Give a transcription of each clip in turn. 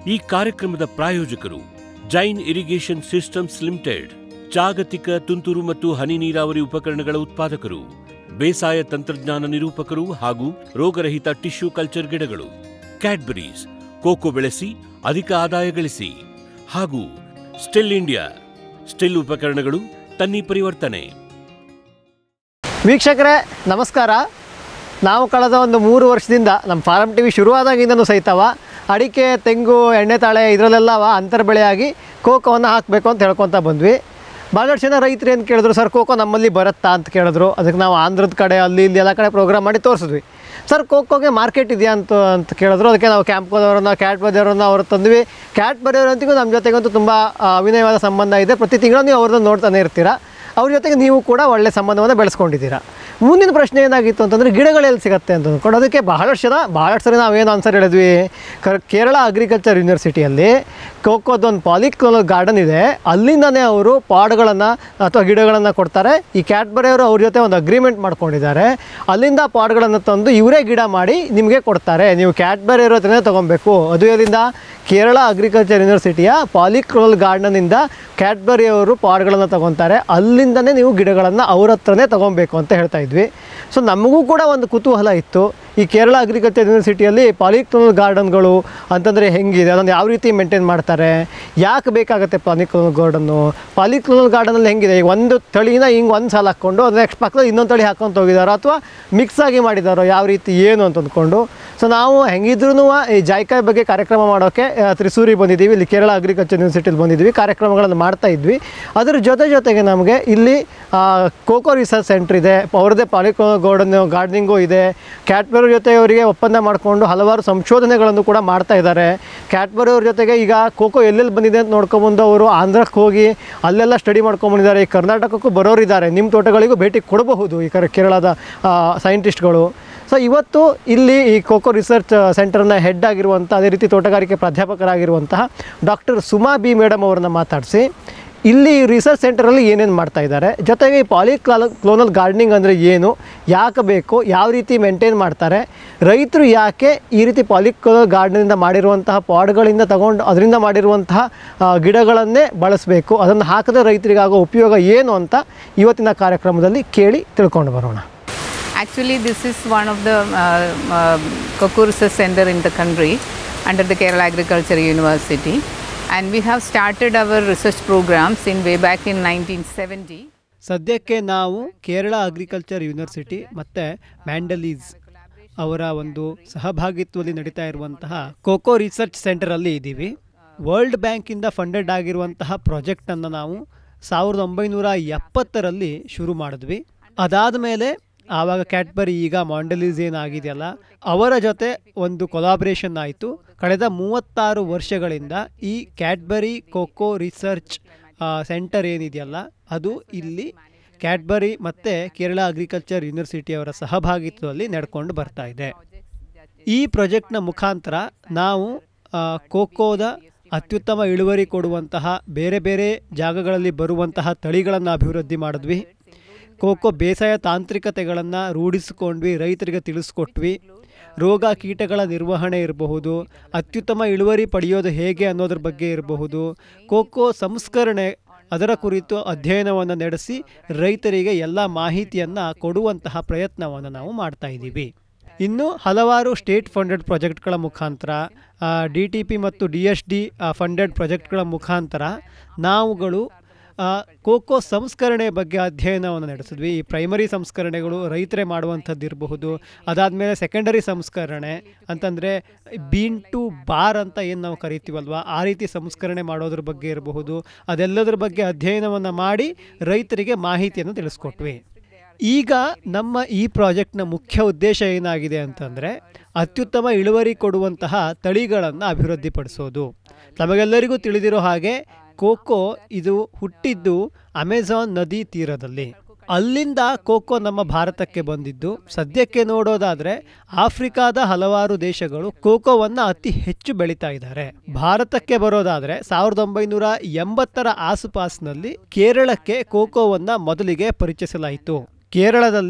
ಈ ಕಾರ್ಯಕ್ರಮದ ಪ್ರಾಯೋಜಕರು ಜೈನ್ ಇರಿಗೇಷನ್ ಸಿಸ್ಟಮ್ಸ್ ಲಿಮಿಟೆಡ್ ಜಾಗತಿಕ ತುಂತುರು ಮತ್ತು ಹನಿ ನೀರಾವರಿ ಉಪಕರಣಗಳ ಉತ್ಪಾದಕರು ಬೇಸಾಯ ತಂತ್ರಜ್ಞಾನ ನಿರೂಪಕರು ಹಾಗೂ ರೋಗರಹಿತ ಟಿಶ್ಯೂ ಕಲ್ಚರ್ ಗಿಡಗಳು ಕ್ಯಾಡ್ಬರೀಸ್ ಕೋಕೋ ಬೆಳೆಸಿ ಅಧಿಕ ಆದಾಯ ಗಳಿಸಿ ಹಾಗೂ ಸ್ಟಿಲ್ ಇಂಡಿಯಾ ಸ್ಟಿಲ್ ಉಪಕರಣಗಳು ತನ್ನಿ ಪರಿವರ್ತನೆ ವೀಕ್ಷಕರೇ ನಮಸ್ಕಾರ ನಾವು ಕಳೆದ ಒಂದು ಮೂರು ವರ್ಷದಿಂದ ನಮ್ಮ ಫಾರಮ್ ಟಿ ವಿ ಶುರುವಾದಾಗಿಂದನೂ ಸಹಿತವ ಅಡಿಕೆ ತೆಂಗು ಎಣ್ಣೆ ತಾಳೆ ಇದರಲ್ಲೆಲ್ಲ ಅಂತರ ಬೆಳೆಯಾಗಿ ಕೋಕೋವನ್ನು ಹಾಕಬೇಕು ಅಂತ ಹೇಳ್ಕೊತ ಬಂದ್ವಿ ಭಾಳಷ್ಟು ಜನ ರೈತರು ಏನು ಕೇಳಿದ್ರು ಸರ್ ಕೋಕೋ ನಮ್ಮಲ್ಲಿ ಬರುತ್ತಾ ಅಂತ ಕೇಳಿದ್ರು ಅದಕ್ಕೆ ನಾವು ಆಂಧ್ರದ ಕಡೆ ಅಲ್ಲಿ ಇಲ್ಲಿ ಎಲ್ಲ ಕಡೆ ಪ್ರೋಗ್ರಾಮ್ ಮಾಡಿ ತೋರಿಸಿದ್ವಿ ಸರ್ ಕೋಕೋಗೆ ಮಾರ್ಕೆಟ್ ಇದೆಯಾ ಅಂತ ಅಂತ ಕೇಳಿದ್ರು ಅದಕ್ಕೆ ನಾವು ಕ್ಯಾಂಪ್ಕೋದವ್ರನ್ನ ಕ್ಯಾಟ್ ಬದಿಯವರನ್ನ ಅವ್ರು ತಂದ್ವಿ ಕ್ಯಾಟ್ ಬದಿಯವರಂತಿಗೂ ನಮ್ಮ ಜೊತೆಗಂತೂ ತುಂಬ ಆ, ಅವಿನಯವಾದ ಸಂಬಂಧ ಇದೆ ಪ್ರತಿ ತಿಂಗಳು ನೀವು ಅವ್ರನ್ನ ನೋಡ್ತಾನೆ ಇರ್ತೀರಾ ಅವ್ರ ಜೊತೆಗೆ ನೀವು ಕೂಡ ಒಳ್ಳೆ ಸಂಬಂಧವನ್ನು ಬೆಳೆಸ್ಕೊಂಡಿದ್ದೀರಾ ಮುಂದಿನ ಪ್ರಶ್ನೆ ಏನಾಗಿತ್ತು ಅಂತಂದರೆ ಗಿಡಗಳು ಎಲ್ಲಿ ಸಿಗುತ್ತೆ ಅಂತ ಅಂದ್ಕೊಂಡು ಅದಕ್ಕೆ ಬಹಳಷ್ಟು ಜನ ಬಹಳಷ್ಟು ಸರಿ ನಾವೇನು ಆನ್ಸರ್ ಹೇಳಿದ್ವಿ ಕರ್ ಕೇರಳ ಅಗ್ರಿಕಲ್ಚರ್ ಯೂನಿವರ್ಸಿಟಿಯಲ್ಲಿ ಕೋಕೋದೊಂದು ಪಾಲಿಕ್ಲೋನಲ್ ಗಾರ್ಡನ್ ಇದೆ ಅಲ್ಲಿಂದನೇ ಅವರು ಪಾಡ್ಗಳನ್ನು ಅಥವಾ ಗಿಡಗಳನ್ನು ಕೊಡ್ತಾರೆ ಈ ಕ್ಯಾಟ್ಬರಿಯವರು ಅವ್ರ ಜೊತೆ ಒಂದು ಅಗ್ರಿಮೆಂಟ್ ಮಾಡ್ಕೊಂಡಿದ್ದಾರೆ ಅಲ್ಲಿಂದ ಪಾಡ್ಗಳನ್ನು ತಂದು ಇವರೇ ಗಿಡ ಮಾಡಿ ನಿಮಗೆ ಕೊಡ್ತಾರೆ ನೀವು ಕ್ಯಾಟ್ಬರಿಯವ್ರ ಹತ್ರನೇ ತೊಗೊಬೇಕು ಅದು ಎಲ್ಲಿಂದ ಕೇರಳ ಅಗ್ರಿಕಲ್ಚರ್ ಯೂನಿವರ್ಸಿಟಿಯ ಪಾಲಿಕ್ಲೋನಲ್ ಗಾರ್ಡನಿಂದ ಕ್ಯಾಡ್ಬರಿ ಅವರು ಪಾಡ್ಗಳನ್ನು ತಗೊತಾರೆ ಅಲ್ಲಿಂದನೇ ನೀವು ಗಿಡಗಳನ್ನು ಅವ್ರ ಹತ್ರನೇ ತೊಗೊಬೇಕು ಅಂತ ಹೇಳ್ತಾ ಇದ್ವಿ ಸೊ ನಮಗೂ ಕೂಡ ಒಂದು ಕುತೂಹಲ ಇತ್ತು ಈ ಕೇರಳ ಅಗ್ರಿಕಲ್ಚರ್ ಯೂನಿವರ್ಸಿಟಿಯಲ್ಲಿ ಪಾಲಿಕ್ಲೋನಲ್ ಗಾರ್ಡನ್ಗಳು ಅಂತಂದರೆ ಹೆಂಗಿದೆ ಅದನ್ನು ಯಾವ ರೀತಿ ಮೇಂಟೈನ್ ಮಾಡ್ತಾರೆ ಯಾಕೆ ಬೇಕಾಗುತ್ತೆ ಪಾಲಿಕ್ಲೋನಲ್ ಗಾರ್ಡನ್ನು ಪಾಲಿಕ್ಲೋನಲ್ ಗಾರ್ಡನಲ್ಲಿ ಹೆಂಗಿದೆ ಈಗ ಒಂದು ತಳಿನ ಹಿಂಗೆ ಒಂದು ಸಾಲ ಹಾಕ್ಕೊಂಡು ಅದು ನೆಕ್ಸ್ಟ್ ಪಕ್ಕದಲ್ಲಿ ಇನ್ನೊಂದು ತಳಿ ಹಾಕ್ಕೊಂತ ಹೋಗಿದಾರೋ ಅಥವಾ ಮಿಕ್ಸ್ ಆಗಿ ಮಾಡಿದಾರೋ ಯಾವ ರೀತಿ ಏನು ಅಂತ ಅಂದ್ಕೊಂಡು ಸೊ ನಾವು ಹೆಂಗಿದ್ರೂ ಈ ಜಾಯ್ಕಾಯ್ ಬಗ್ಗೆ ಕಾರ್ಯಕ್ರಮ ಮಾಡೋಕ್ಕೆ ಆ, ತ್ರಿಸೂರಿ ಬಂದಿದ್ದೀವಿ ಇಲ್ಲಿ ಕೇರಳ ಅಗ್ರಿಕಲ್ಚರ್ ಯೂನಿವರ್ಸಿಟಿಲಿ ಬಂದಿದ್ದೀವಿ ಕಾರ್ಯಕ್ರಮಗಳನ್ನು ಮಾಡ್ತಾ ಇದ್ವಿ ಅದರ ಜೊತೆ ಜೊತೆಗೆ ನಮಗೆ ಇಲ್ಲಿ ಆ, ಕೋಕೋ ರಿಸರ್ಚ್ ಸೆಂಟ್ರ್ ಇದೆ ಅವ್ರದ್ದೇ ಪಾಲಿಕೋ ಗಾರ್ಡನ್ ಗಾರ್ಡನಿಂಗು ಇದೆ ಕ್ಯಾಟ್ಬರಿ ಜೊತೆ ಅವರಿಗೆ ಒಪ್ಪಂದ ಮಾಡಿಕೊಂಡು ಹಲವಾರು ಸಂಶೋಧನೆಗಳನ್ನು ಕೂಡ ಮಾಡ್ತಾ ಇದ್ದಾರೆ ಕ್ಯಾಟ್ಬರಿ ಅವ್ರ ಜೊತೆಗೆ ಈಗ ಕೋಕೋ ಎಲ್ಲೆಲ್ಲಿ ಬಂದಿದೆ ಅಂತ ನೋಡ್ಕೊಂಬಂದು ಅವರು ಆಂಧ್ರಕ್ಕೆ ಹೋಗಿ ಅಲ್ಲೆಲ್ಲ ಸ್ಟಡಿ ಮಾಡ್ಕೊಂಬಂದಿದ್ದಾರೆ ಈ ಕರ್ನಾಟಕಕ್ಕೂ ಬರೋರಿದ್ದಾರೆ ನಿಮ್ಮ ತೋಟಗಳಿಗೂ ಭೇಟಿ ಕೊಡಬಹುದು ಈ ಕರ ಕೇರಳದ ಸೈಂಟಿಸ್ಟ್ಗಳು ಸೊ ಇವತ್ತು ಇಲ್ಲಿ ಈ ಕೋಕೋ ರಿಸರ್ಚ್ ಸೆಂಟರ್ನ ಹೆಡ್ ಆಗಿರುವಂಥ ಅದೇ ರೀತಿ ತೋಟಗಾರಿಕೆ ಪ್ರಾಧ್ಯಾಪಕರಾಗಿರುವಂತಹ ಡಾಕ್ಟರ್ ಸುಮಾ ಬಿ ಮೇಡಮ್ ಅವರನ್ನ ಮಾತಾಡಿಸಿ ಇಲ್ಲಿ ರಿಸರ್ಚ್ ಸೆಂಟರಲ್ಲಿ ಏನೇನು ಮಾಡ್ತಾ ಇದ್ದಾರೆ ಜೊತೆಗೆ ಈ ಪಾಲಿಕ್ಲಾಲ ಕ್ಲೋನಲ್ ಗಾರ್ಡನಿಂಗ್ ಅಂದರೆ ಏನು ಯಾಕೆ ಬೇಕು ಯಾವ ರೀತಿ ಮೇಂಟೈನ್ ಮಾಡ್ತಾರೆ ರೈತರು ಯಾಕೆ ಈ ರೀತಿ ಪಾಲಿಕ್ಲೋನಲ್ ಗಾರ್ಡನಿಂದ ಮಾಡಿರುವಂತಹ ಪಾಡ್ಗಳಿಂದ ತಗೊಂಡು ಅದರಿಂದ ಮಾಡಿರುವಂತಹ ಆ, ಗಿಡಗಳನ್ನೇ ಬಳಸಬೇಕು ಅದನ್ನು ಹಾಕಿದ್ರೆ ರೈತರಿಗಾಗೋ ಉಪಯೋಗ ಏನು ಅಂತ ಇವತ್ತಿನ ಕಾರ್ಯಕ್ರಮದಲ್ಲಿ ಕೇಳಿ ತಿಳ್ಕೊಂಡು ಬರೋಣ Actually, this is one of the uh, uh, cocoa research center in the country under the Kerala Agriculture University. And we have started our research programs in way back in 1970. ಸದ್ಯಕ್ಕೆ ನಾವು ಕೇರಳ ಅಗ್ರಿಕಲ್ಚರ್ ಯೂನಿವರ್ಸಿಟಿ ಮತ್ತು ಮ್ಯಾಂಡಲೀಸ್ ಅವರ ಒಂದು ಸಹಭಾಗಿತ್ವದಲ್ಲಿ ನಡೀತಾ ಇರುವಂತಹ cocoa research ಸೆಂಟರಲ್ಲಿ ಇದ್ದೀವಿ world ಬ್ಯಾಂಕಿಂದ ಫಂಡೆಡ್ ಆಗಿರುವಂತಹ ಪ್ರಾಜೆಕ್ಟನ್ನು ನಾವು ಸಾವಿರದ ಒಂಬೈನೂರ ಎಪ್ಪತ್ತರಲ್ಲಿ ಶುರು ಮಾಡಿದ್ವಿ ಅದಾದ ಮೇಲೆ ಆವಾಗ ಕ್ಯಾಟ್ಬರಿ ಈಗ ಮಾಂಡಲೀಸ್ ಏನಾಗಿದೆಯಲ್ಲ ಅವರ ಜೊತೆ ಒಂದು ಕೊಲಾಬ್ರೇಷನ್ ಆಯಿತು ಕಳೆದ ಮೂವತ್ತಾರು ವರ್ಷಗಳಿಂದ ಈ ಕ್ಯಾಟ್ಬರಿ ಕೋಕೋ ರಿಸರ್ಚ್ ಸೆಂಟರ್ ಏನಿದೆಯಲ್ಲ ಅದು ಇಲ್ಲಿ ಕ್ಯಾಡ್ಬರಿ ಮತ್ತು ಕೇರಳ ಅಗ್ರಿಕಲ್ಚರ್ ಯೂನಿವರ್ಸಿಟಿಯವರ ಸಹಭಾಗಿತ್ವದಲ್ಲಿ ನಡ್ಕೊಂಡು ಬರ್ತಾ ಇದೆ ಈ ಪ್ರಾಜೆಕ್ಟ್ನ ಮುಖಾಂತರ ನಾವು ಆ, ಕೋಕೋದ ಅತ್ಯುತ್ತಮ ಇಳುವರಿ ಕೊಡುವಂತಹ ಬೇರೆ ಬೇರೆ ಜಾಗಗಳಲ್ಲಿ ಬರುವಂತಹ ತಳಿಗಳನ್ನು ಅಭಿವೃದ್ಧಿ ಮಾಡಿದ್ವಿ ಕೋಕೋ ಬೇಸಾಯ ತಾಂತ್ರಿಕತೆಗಳನ್ನು ರೂಢಿಸಿಕೊಂಡ್ವಿ ರೈತರಿಗೆ ತಿಳಿಸ್ಕೊಟ್ವಿ ರೋಗ ಕೀಟಗಳ ನಿರ್ವಹಣೆ ಇರಬಹುದು ಅತ್ಯುತ್ತಮ ಇಳುವರಿ ಪಡೆಯೋದು ಹೇಗೆ ಅನ್ನೋದ್ರ ಬಗ್ಗೆ ಇರಬಹುದು ಕೋಕೋ ಸಂಸ್ಕರಣೆ ಅದರ ಕುರಿತು ಅಧ್ಯಯನವನ್ನು ನಡೆಸಿ ರೈತರಿಗೆ ಎಲ್ಲ ಮಾಹಿತಿಯನ್ನು ಕೊಡುವಂತಹ ಪ್ರಯತ್ನವನ್ನು ನಾವು ಮಾಡ್ತಾ ಇದ್ದೀವಿ ಇನ್ನು ಹಲವಾರು ಸ್ಟೇಟ್ ಫಂಡೆಡ್ ಪ್ರಾಜೆಕ್ಟ್ಗಳ ಮುಖಾಂತರ ಡಿ ಟಿ ಪಿ ಮತ್ತು ಡಿ ಎಸ್ ಡಿ ಫಂಡೆಡ್ ಪ್ರಾಜೆಕ್ಟ್ಗಳ ಮುಖಾಂತರ ನಾವುಗಳು ಆ, ಕೋಕೋ ಸಂಸ್ಕರಣೆ ಬಗ್ಗೆ ಅಧ್ಯಯನವನ್ನು ನಡೆಸಿದ್ವಿ ಈ ಪ್ರೈಮರಿ ಸಂಸ್ಕರಣೆಗಳು ರೈತರೇ ಮಾಡುವಂಥದ್ದು ಇರಬಹುದು ಅದಾದಮೇಲೆ ಸೆಕೆಂಡರಿ ಸಂಸ್ಕರಣೆ ಅಂತಂದರೆ ಬೀನ್ ಟು ಬಾರ್ ಅಂತ ಏನು ನಾವು ಕರಿತೀವಲ್ವ ಆ ರೀತಿ ಸಂಸ್ಕರಣೆ ಮಾಡೋದ್ರ ಬಗ್ಗೆ ಇರಬಹುದು ಅದೆಲ್ಲದರ ಬಗ್ಗೆ ಅಧ್ಯಯನವನ್ನು ಮಾಡಿ ರೈತರಿಗೆ ಮಾಹಿತಿಯನ್ನು ತಿಳಿಸ್ಕೊಟ್ವಿ ಈಗ ನಮ್ಮ ಈ ಪ್ರಾಜೆಕ್ಟ್ನ ಮುಖ್ಯ ಉದ್ದೇಶ ಏನಾಗಿದೆ ಅಂತಂದರೆ ಅತ್ಯುತ್ತಮ ಇಳುವರಿ ಕೊಡುವಂತಹ ತಳಿಗಳನ್ನು ಅಭಿವೃದ್ಧಿಪಡಿಸೋದು ನಮಗೆಲ್ಲರಿಗೂ ತಿಳಿದಿರೋ ಹಾಗೆ ಕೋಕೋ ಇದು ಹುಟ್ಟಿದ್ದು ಅಮೆಜಾನ್ ನದಿ ತೀರದಲ್ಲಿ ಅಲ್ಲಿಂದ ಕೋಕೋ ನಮ್ಮ ಭಾರತಕ್ಕೆ ಬಂದಿದ್ದು ಸದ್ಯಕ್ಕೆ ನೋಡೋದಾದ್ರೆ ಆಫ್ರಿಕಾದ ಹಲವಾರು ದೇಶಗಳು ಕೋಕೋವನ್ನು ಅತಿ ಹೆಚ್ಚು ಬೆಳೀತಾ ಇದ್ದಾರೆ ಭಾರತಕ್ಕೆ ಬರೋದಾದ್ರೆ ಸಾವಿರದ ಒಂಬೈನೂರ ಎಂಬತ್ತರ ಆಸುಪಾಸಿನಲ್ಲಿ ಕೇರಳಕ್ಕೆ ಕೋಕೋವನ್ನ ಮೊದಲಿಗೆ ಪರಿಚಯಿಸಲಾಯಿತು ಕೇರಳದಲ್ಲಿ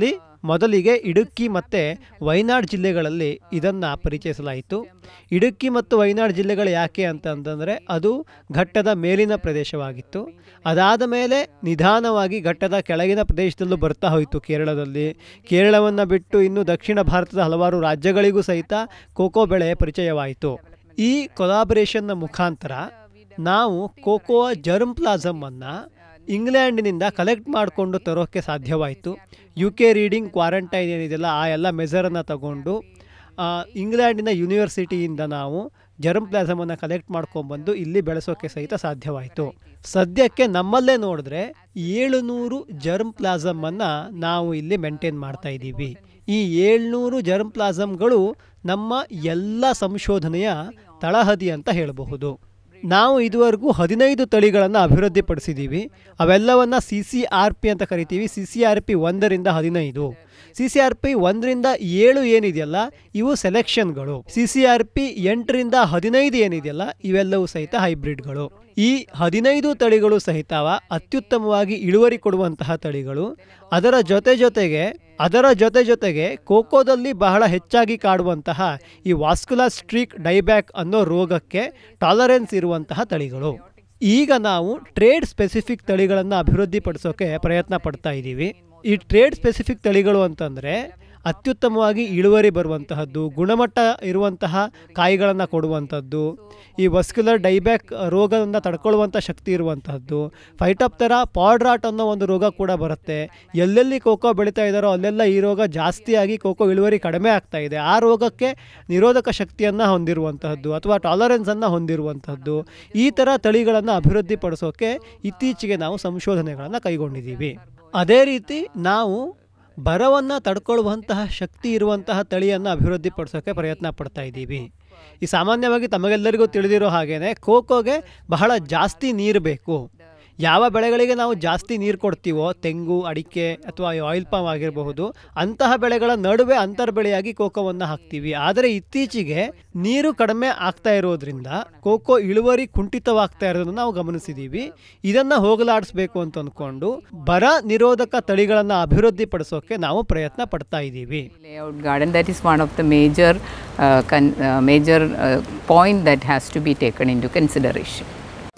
ಮೊದಲಿಗೆ ಇಡುಕ್ಕಿ ಮತ್ತು ವಯನಾಡ್ ಜಿಲ್ಲೆಗಳಲ್ಲಿ ಇದನ್ನು ಪರಿಚಯಿಸಲಾಯಿತು ಇಡುಕ್ಕಿ ಮತ್ತು ವಯನಾಡ್ ಜಿಲ್ಲೆಗಳು ಯಾಕೆ ಅಂತಂತಂದರೆ ಅದು ಘಟ್ಟದ ಮೇಲಿನ ಪ್ರದೇಶವಾಗಿತ್ತು ಅದಾದ ಮೇಲೆ ನಿಧಾನವಾಗಿ ಘಟ್ಟದ ಕೆಳಗಿನ ಪ್ರದೇಶದಲ್ಲೂ ಬರ್ತಾ ಹೋಯಿತು ಕೇರಳದಲ್ಲಿ ಕೇರಳವನ್ನು ಬಿಟ್ಟು ಇನ್ನು ದಕ್ಷಿಣ ಭಾರತದ ಹಲವಾರು ರಾಜ್ಯಗಳಿಗೂ ಸಹಿತ ಕೋಕೋ ಬೆಳೆ ಪರಿಚಯವಾಯಿತು ಈ ಕೊಲಾಬರೇಷನ್ನ ಮುಖಾಂತರ ನಾವು ಕೋಕೋ ಜರ್ಮ್ ಪ್ಲಾಸಮನ್ನು ಇಂಗ್ಲೆಂಡಿನಿಂದ ಕಲೆಕ್ಟ್ ಮಾಡಿಕೊಂಡು ತರೋಕ್ಕೆ ಸಾಧ್ಯವಾಯಿತು ಯು ಕೆ ರೀಡಿಂಗ್ ಕ್ವಾರಂಟೈನ್ ಏನಿದೆಯಲ್ಲ ಆ ಎಲ್ಲ ಮೆಸರನ್ನು ತಗೊಂಡು ಆ, ಇಂಗ್ಲೆಂಡಿನ ಯೂನಿವರ್ಸಿಟಿಯಿಂದ ನಾವು ಜರ್ಮ್ ಪ್ಲಾಸಮನ್ನು ಕಲೆಕ್ಟ್ ಮಾಡ್ಕೊಂಡ್ಬಂದು ಇಲ್ಲಿ ಬೆಳೆಸೋಕ್ಕೆ ಸಹಿತ ಸಾಧ್ಯವಾಯಿತು ಸದ್ಯಕ್ಕೆ ನಮ್ಮಲ್ಲೇ ನೋಡಿದ್ರೆ ಏಳುನೂರು ಜರ್ಮ್ ಪ್ಲಾಸಮನ್ನು ನಾವು ಇಲ್ಲಿ ಮೇಂಟೈನ್ ಮಾಡ್ತಾ ಇದ್ದೀವಿ ಈ ಏಳ್ನೂರು ಜರ್ಮ್ ಪ್ಲಾಸಮ್ಗಳು ನಮ್ಮ ಎಲ್ಲ ಸಂಶೋಧನೆಯ ತಳಹದಿ ಅಂತ ಹೇಳಬಹುದು ನಾವು ಇದುವರೆಗೂ ಹದಿನೈದು ತಳಿಗಳನ್ನು ಅಭಿವೃದ್ಧಿಪಡಿಸಿದ್ದೀವಿ ಅವೆಲ್ಲವನ್ನು ಸಿ ಸಿ ಆರ್ ಪಿ ಅಂತ ಕರಿತೀವಿ ಸಿ ಸಿ ಆರ್ ಪಿ ಒಂದರಿಂದ ಹದಿನೈದು ಸಿ ಸಿ ಆರ್ ಪಿ ಒಂದರಿಂದ ಏಳು ಏನಿದೆಯಲ್ಲ ಇವು ಸೆಲೆಕ್ಷನ್ಗಳು ಸಿ ಸಿ ಆರ್ ಪಿ ಎಂಟರಿಂದ ಹದಿನೈದು ಏನಿದೆಯಲ್ಲ ಇವೆಲ್ಲವೂ ಸಹಿತ ಹೈಬ್ರಿಡ್ಗಳು ಈ ಹದಿನೈದು ತಳಿಗಳು ಸಹಿತವ ಅತ್ಯುತ್ತಮವಾಗಿ ಇಳುವರಿ ಕೊಡುವಂತಹ ತಳಿಗಳು ಅದರ ಜೊತೆ ಜೊತೆಗೆ ಅದರ ಜೊತೆ ಜೊತೆಗೆ ಕೋಕೋದಲ್ಲಿ ಬಹಳ ಹೆಚ್ಚಾಗಿ ಕಾಡುವಂತಹ ಈ ವಾಸ್ಕುಲರ್ ಸ್ಟ್ರೀಕ್ ಡೈಬ್ಯಾಕ್ ಅನ್ನೋ ರೋಗಕ್ಕೆ ಟಾಲರೆನ್ಸ್ ಇರುವಂತಹ ತಳಿಗಳು ಈಗ ನಾವು ಟ್ರೇಡ್ ಸ್ಪೆಸಿಫಿಕ್ ತಳಿಗಳನ್ನು ಅಭಿವೃದ್ಧಿಪಡಿಸೋಕೆ ಪ್ರಯತ್ನ ಪಡ್ತಾ ಇದ್ದೀವಿ ಈ ಟ್ರೇಡ್ ಸ್ಪೆಸಿಫಿಕ್ ತಳಿಗಳು ಅಂತಂದರೆ ಅತ್ಯುತ್ತಮವಾಗಿ ಇಳುವರಿ ಬರುವಂತಹದ್ದು ಗುಣಮಟ್ಟ ಇರುವಂತಹ ಕಾಯಿಗಳನ್ನು ಕೊಡುವಂಥದ್ದು ಈ ವಸ್ಕ್ಯುಲರ್ ಡೈಬ್ಯಾಕ್ ರೋಗವನ್ನು ತಡ್ಕೊಳ್ಳುವಂಥ ಶಕ್ತಿ ಇರುವಂತಹದ್ದು ಫೈಟಪ್ ಥರ ಪಾಡ್ರಾಟ್ ಅನ್ನೋ ಒಂದು ರೋಗ ಕೂಡ ಬರುತ್ತೆ ಎಲ್ಲೆಲ್ಲಿ ಕೋಕೋ ಬೆಳೀತಾ ಇದ್ದಾರೋ ಅಲ್ಲೆಲ್ಲ ಈ ರೋಗ ಜಾಸ್ತಿಯಾಗಿ ಕೋಕೋ ಇಳುವರಿ ಕಡಿಮೆ ಆಗ್ತಾ ಇದೆ ಆ ರೋಗಕ್ಕೆ ನಿರೋಧಕ ಶಕ್ತಿಯನ್ನು ಹೊಂದಿರುವಂತಹದ್ದು ಅಥವಾ ಟಾಲರೆನ್ಸನ್ನು ಹೊಂದಿರುವಂತಹದ್ದು ಈ ಥರ ತಳಿಗಳನ್ನು ಅಭಿವೃದ್ಧಿಪಡಿಸೋಕೆ ಇತ್ತೀಚೆಗೆ ನಾವು ಸಂಶೋಧನೆಗಳನ್ನು ಕೈಗೊಂಡಿದ್ದೀವಿ ಅದೇ ರೀತಿ ನಾವು ಬರವನ್ನು ತಡ್ಕೊಳ್ಳುವಂತಹ ಶಕ್ತಿ ಇರುವಂತಹ ತಳಿಯನ್ನು ಅಭಿವೃದ್ಧಿಪಡಿಸೋಕ್ಕೆ ಪ್ರಯತ್ನ ಪಡ್ತಾ ಇದ್ದೀವಿ ಈ ಸಾಮಾನ್ಯವಾಗಿ ತಮಗೆಲ್ಲರಿಗೂ ತಿಳಿದಿರೋ ಹಾಗೇನೆ ಕೋಕೋಗೆ ಬಹಳ ಜಾಸ್ತಿ ನೀರು ಬೇಕು ಯಾವ ಬೆಳೆಗಳಿಗೆ ನಾವು ಜಾಸ್ತಿ ನೀರು ಕೊಡ್ತೀವೋ ತೆಂಗು ಅಡಿಕೆ ಅಥವಾ ಆಯಿಲ್ ಪಾಮ್ ಆಗಿರಬಹುದು ಅಂತಹ ಬೆಳೆಗಳ ನಡುವೆ ಅಂತರ್ ಬೆಳೆಯಾಗಿ ಕೋಕೋವನ್ನು ಹಾಕ್ತೀವಿ ಆದರೆ ಇತ್ತೀಚೆಗೆ ನೀರು ಕಡಿಮೆ ಆಗ್ತಾ ಇರೋದ್ರಿಂದ ಕೋಕೋ ಇಳುವರಿ ಕುಂಠಿತವಾಗ್ತಾ ಇರೋದನ್ನು ನಾವು ಗಮನಿಸಿದ್ದೀವಿ ಇದನ್ನು ಹೋಗಲಾಡಿಸ್ಬೇಕು ಅಂತ ಅಂದ್ಕೊಂಡು ಬರ ನಿರೋಧಕ ತಳಿಗಳನ್ನು ಅಭಿವೃದ್ಧಿಪಡಿಸೋಕೆ ನಾವು ಪ್ರಯತ್ನ ಪಡ್ತಾ ಇದ್ದೀವಿ layout garden that is one of the major uh, con- uh, major uh, point that has to be taken into consideration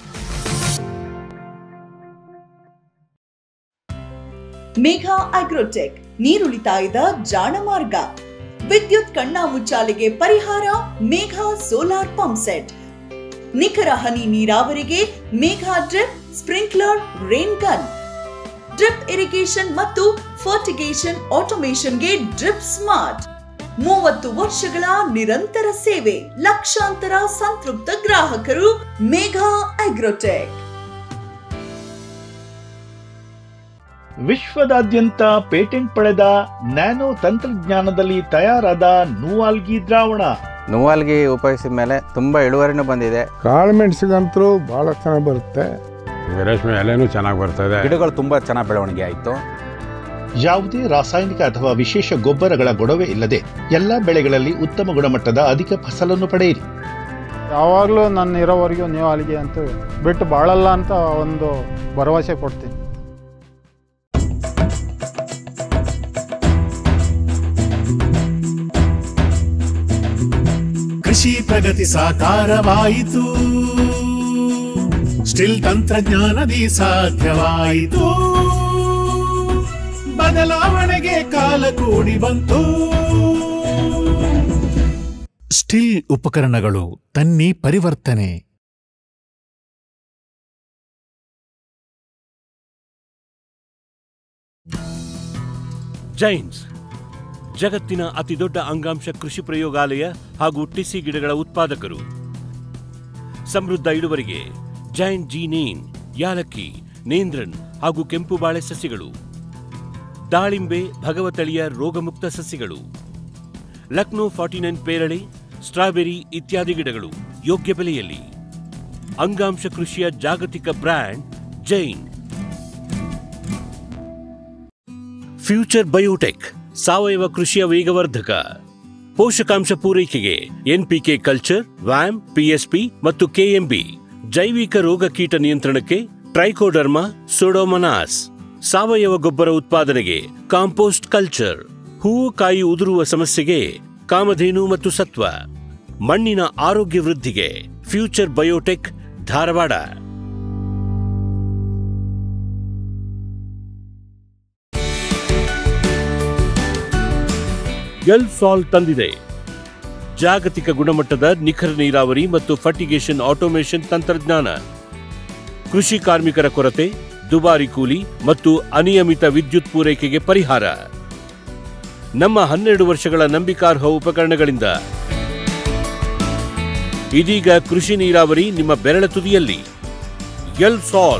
Megha Agrotech ನೀರುಳಿತಾಯದ ಜಾಣ ಮಾರ್ಗ ವಿದ್ಯುತ್ ಕಣ್ಣಾಮುಚ್ಚಾಲೆಗೆ ಪರಿಹಾರ ಮೇಘ ಸೋಲಾರ್ ಪಂಪ್ ಸೆಟ್ ನಿಖರ ಹನಿ ನೀರಾವರಿಗೆ Megha drip sprinkler rain gun drip irrigation ಮತ್ತು fertigation ಆಟೋಮೇಷನ್ಗೆ ಡ್ರಿಪ್ ಸ್ಮಾರ್ಟ್ ಮೂವತ್ತು ವರ್ಷಗಳ ನಿರಂತರ ಸೇವೆ ಲಕ್ಷಾಂತರ ಸಂತೃಪ್ತ ಗ್ರಾಹಕರು ಮೇಘ ಅಗ್ರೋಟೆಕ್ ವಿಶ್ವದಾದ್ಯಂತ ಪೇಟೆಂಟ್ ಪಡೆದ ನ್ಯಾನೋ ತಂತ್ರಜ್ಞಾನದಲ್ಲಿ ತಯಾರಾದ ನೂವಾಲ್ಗಿ ದ್ರಾವಣ ನೋವಾಲ್ಗಿ ಉಪಯೋಗಿಸಿದ ಮೇಲೆ ತುಂಬ ಇಳುವರಿನೂ ಬಂದಿದೆ ಕಾಳು ಮೆಣಸಿಗಂತರೂ ಭಾಳ ಚೆನ್ನಾಗಿ ಬರುತ್ತೆ ರೇಷ್ಮೆ ಎಲೆನೂ ಚೆನ್ನಾಗಿ ಬರ್ತದೆ ಗಿಡಗಳು ತುಂಬ ಚೆನ್ನಾಗಿ ಬೆಳವಣಿಗೆ ಆಯಿತು ಯಾವುದೇ ರಾಸಾಯನಿಕ ಅಥವಾ ವಿಶೇಷ ಗೊಬ್ಬರಗಳ ಗೊಡವೆ ಇಲ್ಲದೆ ಎಲ್ಲ ಬೆಳೆಗಳಲ್ಲಿ ಉತ್ತಮ ಗುಣಮಟ್ಟದ ಅಧಿಕ ಫಸಲನ್ನು ಪಡೆಯಿರಿ ಯಾವಾಗಲೂ ನನ್ನ ಇರೋವರೆಗೂ ನೀವು ಅಲ್ಲಿಗೆ ಅಂತ ಬಿಟ್ಟು ಬಾಳಲ್ಲ ಅಂತ ಒಂದು ಭರವಸೆ ಕೊಡ್ತೀನಿ ಕೃಷಿ ಪ್ರಗತಿ ಸಾಕಾರವಾಯಿತು ಸ್ಟಿಲ್ ತಂತ್ರಜ್ಞಾನದಿ ಸಾಧ್ಯವಾಯಿತು ಬದಲಾವಣೆಗೆ ಕಾಲ ಕೂಡಿ ಬಂತು ಸ್ಟಿಲ್ ಉಪಕರಣಗಳು ತನ್ನಿ ಪರಿವರ್ತನೆ ಜೈನ್ಸ್ ಜಗತ್ತಿನ ಅತಿದೊಡ್ಡ ಅಂಗಾಂಶ ಕೃಷಿ ಪ್ರಯೋಗಾಲಯ ಹಾಗೂ ಟಿಸಿ ಗಿಡಗಳ ಉತ್ಪಾದಕರು ಸಮೃದ್ಧ ಇಳುವರಿಗೆ ಜೈನ್ ಜಿ ನೇನ್ ಯಾಲಕ್ಕಿ ನೇಂದ್ರನ್ ಹಾಗೂ ಕೆಂಪು ಬಾಳೆ ಸಸ್ಯಗಳು ದಾಳಿಂಬೆ ಭಗವತಳಿಯ ರೋಗಮುಕ್ತ ಸಸ್ಯಗಳು ಲಕ್ನೋ ಫಾರ್ಟಿ ನೈನ್ ಪೇರಳೆ ಸ್ಟ್ರಾಬೆರಿ ಇತ್ಯಾದಿ ಗಿಡಗಳು ಯೋಗ್ಯ ಬೆಲೆಯಲ್ಲಿ ಅಂಗಾಂಶ ಕೃಷಿಯ ಜಾಗತಿಕ ಬ್ರ್ಯಾಂಡ್ ಜೈನ್ ಫ್ಯೂಚರ್ ಬಯೋಟೆಕ್ ಸಾವಯವ ಕೃಷಿಯ ವೇಗವರ್ಧಕ ಪೋಷಕಾಂಶ ಪೂರೈಕೆಗೆ ಎನ್ಪಿಕೆ ಕಲ್ಚರ್ ವ್ಯಾಮ್ ಪಿಎಸ್ಪಿ ಮತ್ತು ಕೆಎಂಬಿ ಜೈವಿಕ ರೋಗ ಕೀಟ ನಿಯಂತ್ರಣಕ್ಕೆ ಟ್ರೈಕೋಡರ್ಮಾ ಸೊಡೋಮನಾಸ್ ಸಾವಯವ ಗೊಬ್ಬರ ಉತ್ಪಾದನೆಗೆ ಕಾಂಪೋಸ್ಟ್ ಕಲ್ಚರ್ ಹೂವು ಕಾಯಿ ಉದುರುವ ಸಮಸ್ಯೆಗೆ ಕಾಮಧೇನು ಮತ್ತು ಸತ್ವ ಮಣ್ಣಿನ ಆರೋಗ್ಯ ವೃದ್ಧಿಗೆ ಫ್ಯೂಚರ್ ಬಯೋಟೆಕ್ ಧಾರವಾಡ ಎಲ್ ಸಾಲ್ ತಂದಿದೆ ಜಾಗತಿಕ ಗುಣಮಟ್ಟದ ನಿಖರ ನೀರಾವರಿ ಮತ್ತು ಫರ್ಟಿಗೇಷನ್ ಆಟೋಮೇಷನ್ ತಂತ್ರಜ್ಞಾನ ಕೃಷಿ ಕಾರ್ಮಿಕರ ಕೊರತೆ ದುಬಾರಿ ಕೂಲಿ ಮತ್ತು ಅನಿಯಮಿತ ವಿದ್ಯುತ್ ಪೂರೈಕೆಗೆ ಪರಿಹಾರ ನಮ್ಮ ಹನ್ನೆರಡು ವರ್ಷಗಳ ನಂಬಿಕಾರ್ಹ ಉಪಕರಣಗಳಿಂದ ಇದೀಗ ಕೃಷಿ ನೀರಾವರಿ ನಿಮ್ಮ ಬೆರಳ ತುದಿಯಲ್ಲಿ ಎಲ್ ಸಾಲ್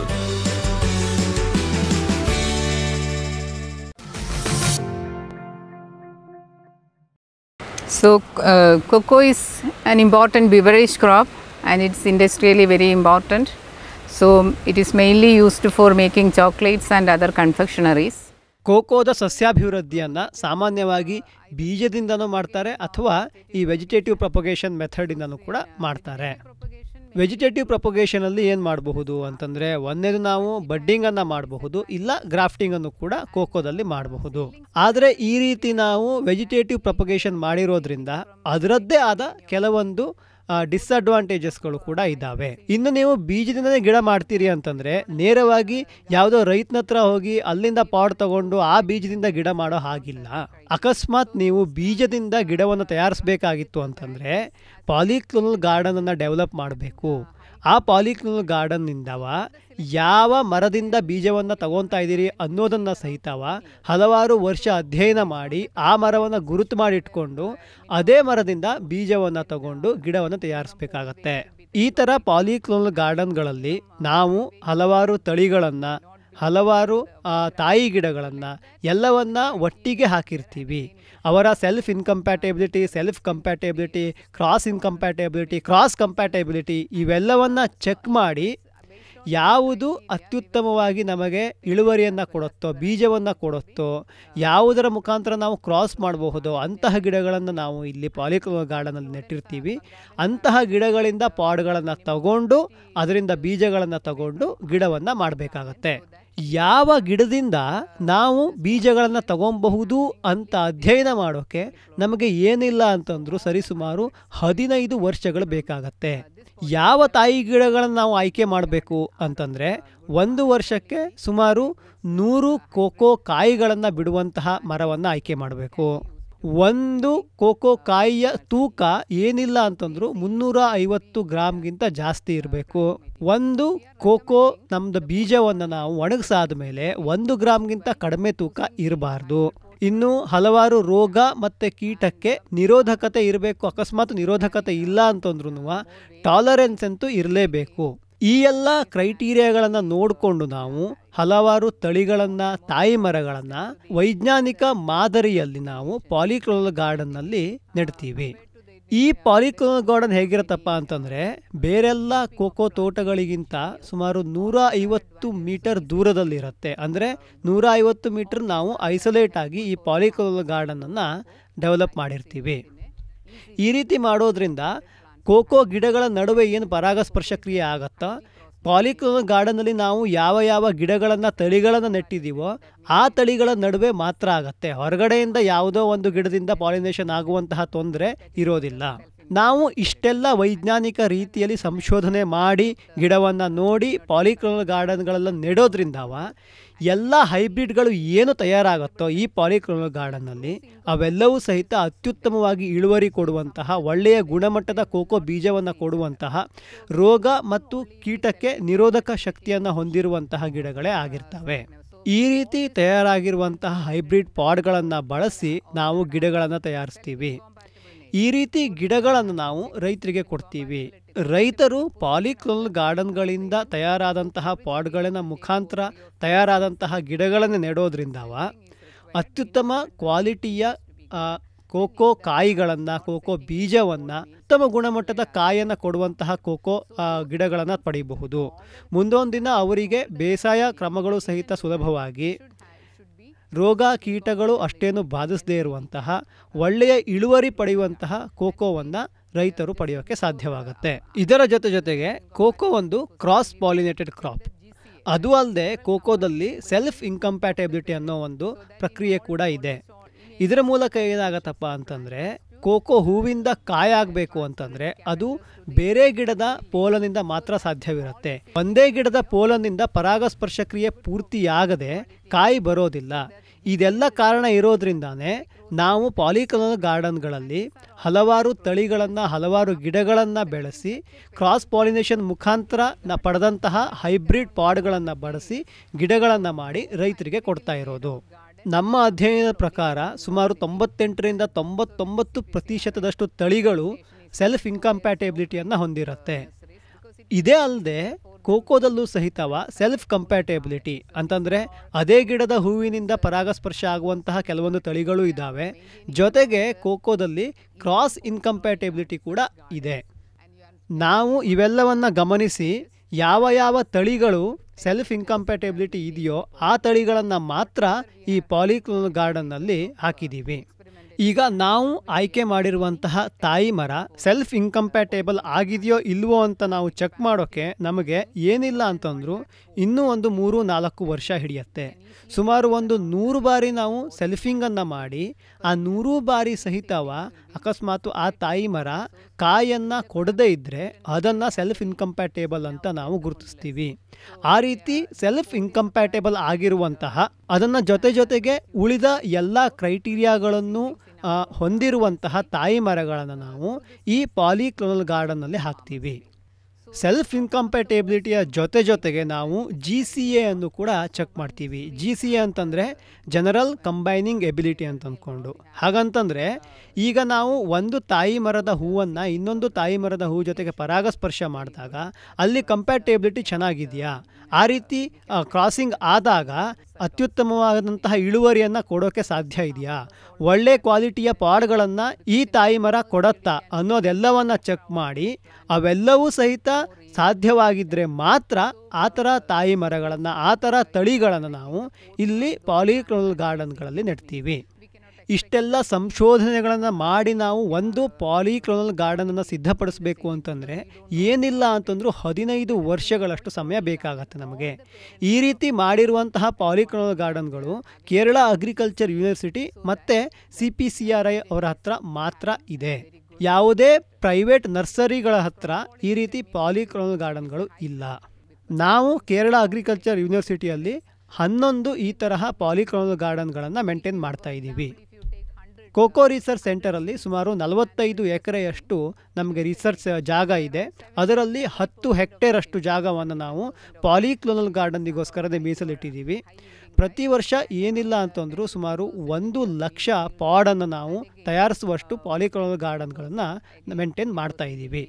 So, uh, cocoa is an important beverage crop and it's industrially very important. So, it is mainly used for making chocolates and other confectionaries. ಕೋಕೋದ ಸಸ್ಯಾಭಿವೃದ್ಧಿಯನ್ನು ಸಾಮಾನ್ಯವಾಗಿ ಬೀಜದಿಂದನೂ ಮಾಡ್ತಾರೆ ಅಥವಾ ಈ ವೆಜಿಟೇಟಿವ್ ಪ್ರೊಪಗೇಷನ್ ಮೆಥಡಿಂದನೂ ಕೂಡ ಮಾಡ್ತಾರೆ ವೆಜಿಟೇಟಿವ್ ಪ್ರೊಪಗೇಷನಲ್ಲಿ ಏನು ಮಾಡಬಹುದು ಅಂತಂದರೆ ಒಂದೇದು ನಾವು ಬಡ್ಡಿಂಗನ್ನು ಮಾಡಬಹುದು ಇಲ್ಲ ಗ್ರಾಫ್ಟಿಂಗನ್ನು ಕೂಡ ಕೋಕೋದಲ್ಲಿ ಮಾಡಬಹುದು ಆದರೆ ಈ ರೀತಿ ನಾವು ವೆಜಿಟೇಟಿವ್ ಪ್ರೊಪಗೇಷನ್ ಮಾಡಿರೋದ್ರಿಂದ ಅದರದ್ದೇ ಆದ ಕೆಲವೊಂದು ಡಿಸ್ಅಡ್ವಾಂಟೇಜಸ್ಗಳು ಕೂಡ ಇದ್ದಾವೆ ಇನ್ನು ನೀವು ಬೀಜದಿಂದನೇ ಗಿಡ ಮಾಡ್ತೀರಿ ಅಂತಂದ್ರೆ ನೇರವಾಗಿ ಯಾವುದೋ ರೈತನ ಹತ್ರ ಹೋಗಿ ಅಲ್ಲಿಂದ ಪಾಡ್ ತಗೊಂಡು ಆ ಬೀಜದಿಂದ ಗಿಡ ಮಾಡೋ ಹಾಗಿಲ್ಲ ಅಕಸ್ಮಾತ್ ನೀವು ಬೀಜದಿಂದ ಗಿಡವನ್ನು ತಯಾರಿಸಬೇಕಾಗಿತ್ತು ಅಂತಂದ್ರೆ ಪಾಲಿಕ್ಲೋನಲ್ ಗಾರ್ಡನ್ ಅನ್ನ ಡೆವಲಪ್ ಮಾಡಬೇಕು ಆ ಪಾಲಿಕ್ಲೋನಲ್ ಗಾರ್ಡನ್ನಿಂದವ ಯಾವ ಮರದಿಂದ ಬೀಜವನ್ನು ತಗೊತಾ ಇದ್ದೀರಿ ಅನ್ನೋದನ್ನು ಸಹಿತವ ಹಲವಾರು ವರ್ಷ ಅಧ್ಯಯನ ಮಾಡಿ ಆ ಮರವನ್ನು ಗುರುತು ಮಾಡಿಟ್ಕೊಂಡು ಅದೇ ಮರದಿಂದ ಬೀಜವನ್ನು ತಗೊಂಡು ಗಿಡವನ್ನು ತಯಾರಿಸಬೇಕಾಗತ್ತೆ ಈ ಥರ ಪಾಲಿಕ್ಲೋನಲ್ ಗಾರ್ಡನ್ಗಳಲ್ಲಿ ನಾವು ಹಲವಾರು ತಳಿಗಳನ್ನು ಹಲವಾರು ಆ, ತಾಯಿ ಗಿಡಗಳನ್ನು ಎಲ್ಲವನ್ನ ಒಟ್ಟಿಗೆ ಹಾಕಿರ್ತೀವಿ ಅವರ self incompatibility self compatibility cross incompatibility cross compatibility ಇವೆಲ್ಲವನ್ನ ಚೆಕ್ ಮಾಡಿ ಯಾವುದು ಅತ್ಯುತ್ತಮವಾಗಿ ನಮಗೆ ಇಳುವರಿಯನ್ನು ಕೊಡುತ್ತೋ ಬೀಜವನ್ನು ಕೊಡುತ್ತೋ ಯಾವುದರ ಮುಖಾಂತರ ನಾವು ಕ್ರಾಸ್ ಮಾಡಬಹುದೋ ಅಂತಹ ಗಿಡಗಳನ್ನು ನಾವು ಇಲ್ಲಿ ಪಾಲಿಕ್ಲೋ ಗಾರ್ಡನಲ್ಲಿ ನೆಟ್ಟಿರ್ತೀವಿ ಅಂತಹ ಗಿಡಗಳಿಂದ ಪಾಡ್ಗಳನ್ನು ತಗೊಂಡು ಅದರಿಂದ ಬೀಜಗಳನ್ನು ತಗೊಂಡು ಗಿಡವನ್ನು ಮಾಡಬೇಕಾಗತ್ತೆ ಯಾವ ಗಿಡದಿಂದ ನಾವು ಬೀಜಗಳನ್ನು ತಗೊಬಹುದು ಅಂತ ಅಧ್ಯಯನ ಮಾಡೋಕ್ಕೆ ನಮಗೆ ಏನಿಲ್ಲ ಅಂತಂದ್ರೂ ಸರಿಸುಮಾರು ಹದಿನೈದು ವರ್ಷಗಳು ಬೇಕಾಗತ್ತೆ ಯಾವ ತಾಯಿ ಗಿಡಗಳನ್ನು ನಾವು ಆಯ್ಕೆ ಮಾಡಬೇಕು ಅಂತಂದರೆ ಒಂದು ವರ್ಷಕ್ಕೆ ಸುಮಾರು ನೂರು ಕೋಕೋ ಕಾಯಿಗಳನ್ನು ಬಿಡುವಂತಹ ಮರವನ್ನು ಆಯ್ಕೆ ಮಾಡಬೇಕು ಒಂದು ಕೋಕೋ ಕಾಯಿಯ ತೂಕ ಏನಿಲ್ಲ ಅಂತಂದ್ರೂ ಮುನ್ನೂರ ಐವತ್ತು ಗ್ರಾಮ್ಗಿಂತ ಜಾಸ್ತಿ ಇರಬೇಕು ಒಂದು ಕೋಕೋ ನಮ್ದು ಬೀಜವನ್ನು ನಾವು ಒಣಗಿಸಾದ ಮೇಲೆ ಒಂದು ಗ್ರಾಮ್ಗಿಂತ ಕಡಿಮೆ ತೂಕ ಇರಬಾರ್ದು ಇನ್ನು ಹಲವಾರು ರೋಗ ಮತ್ತು ಕೀಟಕ್ಕೆ ನಿರೋಧಕತೆ ಇರಬೇಕು ಅಕಸ್ಮಾತ್ ನಿರೋಧಕತೆ ಇಲ್ಲ ಅಂತಂದ್ರೂ ಟಾಲರೆನ್ಸ್ ಅಂತೂ ಇರಲೇಬೇಕು ಈ ಎಲ್ಲ ಕ್ರೈಟೀರಿಯಾಗಳನ್ನು ನೋಡಿಕೊಂಡು ನಾವು ಹಲವಾರು ತಳಿಗಳನ್ನು ತಾಯಿ ಮರಗಳನ್ನು ವೈಜ್ಞಾನಿಕ ಮಾದರಿಯಲ್ಲಿ ನಾವು ಪಾಲಿಕ್ಲೋನಲ್ ಗಾರ್ಡನ್ನಲ್ಲಿ ನೆಡ್ತೀವಿ ಈ ಪಾಲಿಕ್ಲೋನಲ್ ಗಾರ್ಡನ್ ಹೇಗಿರುತ್ತಪ್ಪ ಅಂತಂದರೆ ಬೇರೆಲ್ಲ ಕೋಕೋ ತೋಟಗಳಿಗಿಂತ ಸುಮಾರು ನೂರ ಐವತ್ತು ಮೀಟರ್ ದೂರದಲ್ಲಿರುತ್ತೆ ಅಂದರೆ ನೂರ ಐವತ್ತು ಮೀಟರ್ ನಾವು ಐಸೋಲೇಟ್ ಆಗಿ ಈ ಪಾಲಿಕ್ಲೋನಲ್ ಗಾರ್ಡನನ್ನು ಡೆವಲಪ್ ಮಾಡಿರ್ತೀವಿ ಈ ರೀತಿ ಮಾಡೋದ್ರಿಂದ ಕೋಕೋ ಗಿಡಗಳ ನಡುವೆ ಏನು ಪರಾಗಸ್ಪರ್ಶ ಕ್ರಿಯೆ ಆಗತ್ತೋ ಪಾಲಿಕ್ಲೋನಲ್ ಗಾರ್ಡನಲ್ಲಿ ನಾವು ಯಾವ ಯಾವ ಗಿಡಗಳನ್ನು ತಳಿಗಳನ್ನು ನೆಟ್ಟಿದ್ದೀವೋ ಆ ತಳಿಗಳ ನಡುವೆ ಮಾತ್ರ ಆಗತ್ತೆ ಹೊರಗಡೆಯಿಂದ ಯಾವುದೋ ಒಂದು ಗಿಡದಿಂದ ಪಾಲಿನೇಷನ್ ಆಗುವಂತಹ ತೊಂದರೆ ಇರೋದಿಲ್ಲ ನಾವು ಇಷ್ಟೆಲ್ಲ ವೈಜ್ಞಾನಿಕ ರೀತಿಯಲ್ಲಿ ಸಂಶೋಧನೆ ಮಾಡಿ ಗಿಡವನ್ನು ನೋಡಿ ಪಾಲಿಕ್ಲೋನಲ್ ಗಾರ್ಡನ್ಗಳೆಲ್ಲ ನೆಡೋದ್ರಿಂದವ ಎಲ್ಲ ಹೈಬ್ರಿಡ್ಗಳು ಏನು ತಯಾರಾಗುತ್ತೋ ಈ ಪಾಲಿಕ್ಲೋನಲ್ ಗಾರ್ಡನ್ನಲ್ಲಿ ಅವೆಲ್ಲವೂ ಸಹಿತ ಅತ್ಯುತ್ತಮವಾಗಿ ಇಳುವರಿ ಕೊಡುವಂತಹ ಒಳ್ಳೆಯ ಗುಣಮಟ್ಟದ ಕೋಕೋ ಬೀಜವನ್ನು ಕೊಡುವಂತಹ ರೋಗ ಮತ್ತು ಕೀಟಕ್ಕೆ ನಿರೋಧಕ ಶಕ್ತಿಯನ್ನು ಹೊಂದಿರುವಂತಹ ಗಿಡಗಳೇ ಆಗಿರ್ತವೆ ಈ ರೀತಿ ತಯಾರಾಗಿರುವಂತಹ ಹೈಬ್ರಿಡ್ ಪಾಡ್ಗಳನ್ನು ಬಳಸಿ ನಾವು ಗಿಡಗಳನ್ನು ತಯಾರಿಸ್ತೀವಿ ಈ ರೀತಿ ಗಿಡಗಳನ್ನು ನಾವು ರೈತರಿಗೆ ಕೊಡ್ತೀವಿ ರೈತರು ಪಾಲಿಕ್ಲೋನಲ್ ಗಾರ್ಡನ್ಗಳಿಂದ ತಯಾರಾದಂತಹ ಪಾಡ್ಗಳಿನ ಮುಖಾಂತರ ತಯಾರಾದಂತಹ ಗಿಡಗಳನ್ನು ನೆಡೋದ್ರಿಂದವ ಅತ್ಯುತ್ತಮ ಕ್ವಾಲಿಟಿಯ ಆ, ಕೋಕೋ ಕಾಯಿಗಳನ್ನು ಕೋಕೋ ಬೀಜವನ್ನು ಉತ್ತಮ ಗುಣಮಟ್ಟದ ಕಾಯನ್ನು ಕೊಡುವಂತಹ ಕೋಕೋ ಗಿಡಗಳನ್ನು ಪಡೆಯಬಹುದು ಮುಂದೊಂದಿನ ಅವರಿಗೆ ಬೇಸಾಯ ಕ್ರಮಗಳು ಸಹಿತ ಸುಲಭವಾಗಿ ರೋಗ ಕೀಟಗಳು ಅಷ್ಟೇನು ಬಾಧಿಸದೇ ಇರುವಂತಹ ಒಳ್ಳೆಯ ಇಳುವರಿ ಪಡೆಯುವಂತಹ ಕೋಕೋವನ್ನು ರೈತರು ಪಡೆಯೋಕ್ಕೆ ಸಾಧ್ಯವಾಗುತ್ತೆ ಇದರ ಜೊತೆ ಜೊತೆಗೆ ಕೋಕೋ ಒಂದು ಕ್ರಾಸ್ ಪಾಲಿನೇಟೆಡ್ ಕ್ರಾಪ್ ಅದು ಅಲ್ಲದೆ ಕೋಕೋದಲ್ಲಿ ಸೆಲ್ಫ್ ಇನ್ಕಂಪ್ಯಾಟಬಿಲಿಟಿ ಅನ್ನೋ ಒಂದು ಪ್ರಕ್ರಿಯೆ ಕೂಡ ಇದೆ ಇದರ ಮೂಲಕ ಏನಾಗತ್ತಪ್ಪ ಅಂತಂದರೆ ಕೋಕೋ ಹೂವಿಂದ ಕಾಯಾಗಬೇಕು ಅಂತಂದರೆ ಅದು ಬೇರೆ ಗಿಡದ ಪೋಲನಿಂದ ಮಾತ್ರ ಸಾಧ್ಯವಿರುತ್ತೆ ಒಂದೇ ಗಿಡದ ಪೋಲನಿಂದ ಪರಾಗಸ್ಪರ್ಶ ಕ್ರಿಯೆ ಪೂರ್ತಿಯಾಗದೆ ಕಾಯಿ ಬರೋದಿಲ್ಲ ಇದೆಲ್ಲ ಕಾರಣ ಇರೋದ್ರಿಂದಾನೇ ನಾವು ಪಾಲಿಕಲೋನಲ್ ಗಾರ್ಡನ್ಗಳಲ್ಲಿ ಹಲವಾರು ತಳಿಗಳನ್ನು ಹಲವಾರು ಗಿಡಗಳನ್ನು ಬೆಳೆಸಿ ಕ್ರಾಸ್ ಪಾಲಿನೇಷನ್ ಮುಖಾಂತರ ನ ಪಡೆದಂತಹ ಹೈಬ್ರಿಡ್ ಪಾಡ್ಗಳನ್ನು ಬಳಸಿ ಗಿಡಗಳನ್ನು ಮಾಡಿ ರೈತರಿಗೆ ಕೊಡ್ತಾ ಇರೋದು ನಮ್ಮ ಅಧ್ಯಯನದ ಪ್ರಕಾರ ಸುಮಾರು ತೊಂಬತ್ತೆಂಟರಿಂದ ತೊಂಬತ್ತೊಂಬತ್ತು ಪ್ರತಿಶತದಷ್ಟು ತಳಿಗಳು ಸೆಲ್ಫ್ ಇನ್ಕಂಪ್ಯಾಟೇಬಿಲಿಟಿಯನ್ನು ಹೊಂದಿರುತ್ತೆ ಇದೇ ಅಲ್ಲದೆ ಕೋಕೋದಲ್ಲೂ ಸಹಿತವ ಸೆಲ್ಫ್ ಕಂಪ್ಯಾಟೇಬಿಲಿಟಿ ಅಂತಂದರೆ ಅದೇ ಗಿಡದ ಹೂವಿನಿಂದ ಪರಾಗಸ್ಪರ್ಶ ಆಗುವಂತಹ ಕೆಲವೊಂದು ತಳಿಗಳು ಇದ್ದಾವೆ ಜೊತೆಗೆ ಕೋಕೋದಲ್ಲಿ ಕ್ರಾಸ್ ಇನ್ಕಂಪ್ಯಾಟೇಬಿಲಿಟಿ ಕೂಡ ಇದೆ ನಾವು ಇವೆಲ್ಲವನ್ನು ಗಮನಿಸಿ ಯಾವ ಯಾವ ತಳಿಗಳು ಸೆಲ್ಫ್ ಇನ್ಕಂಪ್ಯಾಟೇಬಿಲಿಟಿ ಇದೆಯೋ ಆ ತಳಿಗಳನ್ನು ಮಾತ್ರ ಈ ಪಾಲಿಕ್ಲೋನಲ್ ಗಾರ್ಡನ್ನಲ್ಲಿ ಹಾಕಿದ್ದೀವಿ ಈಗ ನಾವು ಆಯ್ಕೆ ಮಾಡಿರುವಂತಹ ತಾಯಿ ಮರ ಸೆಲ್ಫ್ ಇನ್ಕಂಪ್ಯಾಟೇಬಲ್ ಆಗಿದೆಯೋ ಇಲ್ವೋ ಅಂತ ನಾವು ಚೆಕ್ ಮಾಡೋಕ್ಕೆ ನಮಗೆ ಏನಿಲ್ಲ ಅಂತಂದರೂ ಇನ್ನೂ ಒಂದು ಮೂರು ನಾಲ್ಕು ವರ್ಷ ಹಿಡಿಯುತ್ತೆ ಸುಮಾರು ಒಂದು ನೂರು ಬಾರಿ ನಾವು ಸೆಲ್ಫಿಂಗನ್ನು ಮಾಡಿ ಆ ನೂರು ಬಾರಿ ಸಹಿತವ ಅಕಸ್ಮಾತ್ ಆ ತಾಯಿ ಮರ ಕಾಯನ್ನು ಕೊಡದೇ ಇದ್ದರೆ ಅದನ್ನು ಸೆಲ್ಫ್ ಇನ್ಕಂಪ್ಯಾಟೇಬಲ್ ಅಂತ ನಾವು ಗುರುತಿಸ್ತೀವಿ ಆ ರೀತಿ ಸೆಲ್ಫ್ ಇನ್ಕಂಪ್ಯಾಟೇಬಲ್ ಆಗಿರುವಂತಹ ಅದನ್ನು ಜೊತೆ ಜೊತೆಗೆ ಉಳಿದ ಎಲ್ಲ ಕ್ರೈಟೀರಿಯಾಗಳನ್ನು ಆ, ಹೊಂದಿರುವಂತಹ ತಾಯಿ ಮರಗಳನ್ನು ನಾವು ಈ ಪಾಲಿಕ್ಲೋನಲ್ ಗಾರ್ಡನ್ನಲ್ಲಿ ಹಾಕ್ತೀವಿ ಸೆಲ್ಫ್ ಇನ್ಕಂಪ್ಯಾಟೇಬಿಲಿಟಿಯ ಜೊತೆ ಜೊತೆಗೆ ನಾವು ಜಿ ಸಿ ಎ ಅನ್ನು ಕೂಡ ಚೆಕ್ ಮಾಡ್ತೀವಿ ಜಿ ಸಿ ಎ ಅಂತಂದರೆ ಜನರಲ್ ಕಂಬೈನಿಂಗ್ ಎಬಿಲಿಟಿ ಅಂತ ಅಂದ್ಕೊಂಡು ಹಾಗಂತಂದರೆ ಈಗ ನಾವು ಒಂದು ತಾಯಿ ಮರದ ಹೂವನ್ನು ಇನ್ನೊಂದು ತಾಯಿ ಮರದ ಹೂ ಜೊತೆಗೆ ಪರಾಗಸ್ಪರ್ಶ ಮಾಡಿದಾಗ ಅಲ್ಲಿ ಕಂಪ್ಯಾಟೇಬಿಲಿಟಿ ಚೆನ್ನಾಗಿದೆಯಾ ಆ ರೀತಿ ಕ್ರಾಸಿಂಗ್ ಆದಾಗ ಅತ್ಯುತ್ತಮವಾದಂತಹ ಇಳುವರಿಯನ್ನು ಕೊಡೋಕ್ಕೆ ಸಾಧ್ಯ ಇದೆಯಾ ಒಳ್ಳೆ ಕ್ವಾಲಿಟಿಯ ಪಾಡ್ಗಳನ್ನು ಈ ತಾಯಿ ಮರ ಕೊಡತ್ತಾ ಅನ್ನೋದೆಲ್ಲವನ್ನು ಚೆಕ್ ಮಾಡಿ ಅವೆಲ್ಲವೂ ಸಹಿತ ಸಾಧ್ಯವಾಗಿದ್ದರೆ ಮಾತ್ರ ಆ ಥರ ತಾಯಿ ಮರಗಳನ್ನು ಆ ಥರ ತಳಿಗಳನ್ನು ನಾವು ಇಲ್ಲಿ ಪಾಲಿಕ್ಲೋನಲ್ ಗಾರ್ಡನ್ಗಳಲ್ಲಿ ನೆಡ್ತೀವಿ ಇಷ್ಟೆಲ್ಲ ಸಂಶೋಧನೆಗಳನ್ನು ಮಾಡಿ ನಾವು ಒಂದು ಪಾಲಿಕ್ಲೋನಲ್ ಗಾರ್ಡನನ್ನು ಸಿದ್ಧಪಡಿಸಬೇಕು ಅಂತಂದರೆ ಏನಿಲ್ಲ ಅಂತಂದ್ರೂ ಹದಿನೈದು ವರ್ಷಗಳಷ್ಟು ಸಮಯ ಬೇಕಾಗತ್ತೆ ನಮಗೆ ಈ ರೀತಿ ಮಾಡಿರುವಂತಹ ಪಾಲಿಕ್ಲೋನಲ್ ಗಾರ್ಡನ್ಗಳು ಕೇರಳ ಅಗ್ರಿಕಲ್ಚರ್ ಯೂನಿವರ್ಸಿಟಿ ಮತ್ತು C P C R I ಅವರ ಹತ್ರ ಮಾತ್ರ ಇದೆ ಯಾವುದೇ ಪ್ರೈವೇಟ್ ನರ್ಸರಿಗಳ ಹತ್ರ ಈ ರೀತಿ ಪಾಲಿಕ್ಲೋನಲ್ ಗಾರ್ಡನ್ಗಳು ಇಲ್ಲ ನಾವು ಕೇರಳ ಅಗ್ರಿಕಲ್ಚರ್ ಯೂನಿವರ್ಸಿಟಿಯಲ್ಲಿ ಹನ್ನೊಂದು ಈ ತರಹ ಪಾಲಿಕ್ಲೋನಲ್ ಗಾರ್ಡನ್ಗಳನ್ನು ಮೇಂಟೈನ್ ಮಾಡ್ತಾ ಇದ್ದೀವಿ ಕೋಕೋ ರಿಸರ್ಚ್ ಸೆಂಟರಲ್ಲಿ ಸುಮಾರು ನಲವತ್ತೈದು ಎಕರೆಯಷ್ಟು ನಮಗೆ ರಿಸರ್ಚ್ ಜಾಗ ಇದೆ ಅದರಲ್ಲಿ ಹತ್ತು ಹೆಕ್ಟೇರಷ್ಟು ಜಾಗವನ್ನು ನಾವು ಪಾಲಿಕ್ಲೋನಲ್ ಗಾರ್ಡನ್ನಿಗೋಸ್ಕರನೇ ಮೀಸಲಿಟ್ಟಿದ್ದೀವಿ ಪ್ರತಿ ವರ್ಷ ಏನಿಲ್ಲ ಅಂತಂದರೂ ಸುಮಾರು ಒಂದು ಲಕ್ಷ ಪಾಡನ್ನು ನಾವು ತಯಾರಿಸುವಷ್ಟು ಪಾಲಿಕ್ಲೋನಲ್ ಗಾರ್ಡನ್ಗಳನ್ನು ಮೇಂಟೈನ್ ಮಾಡ್ತಾ ಇದ್ದೀವಿ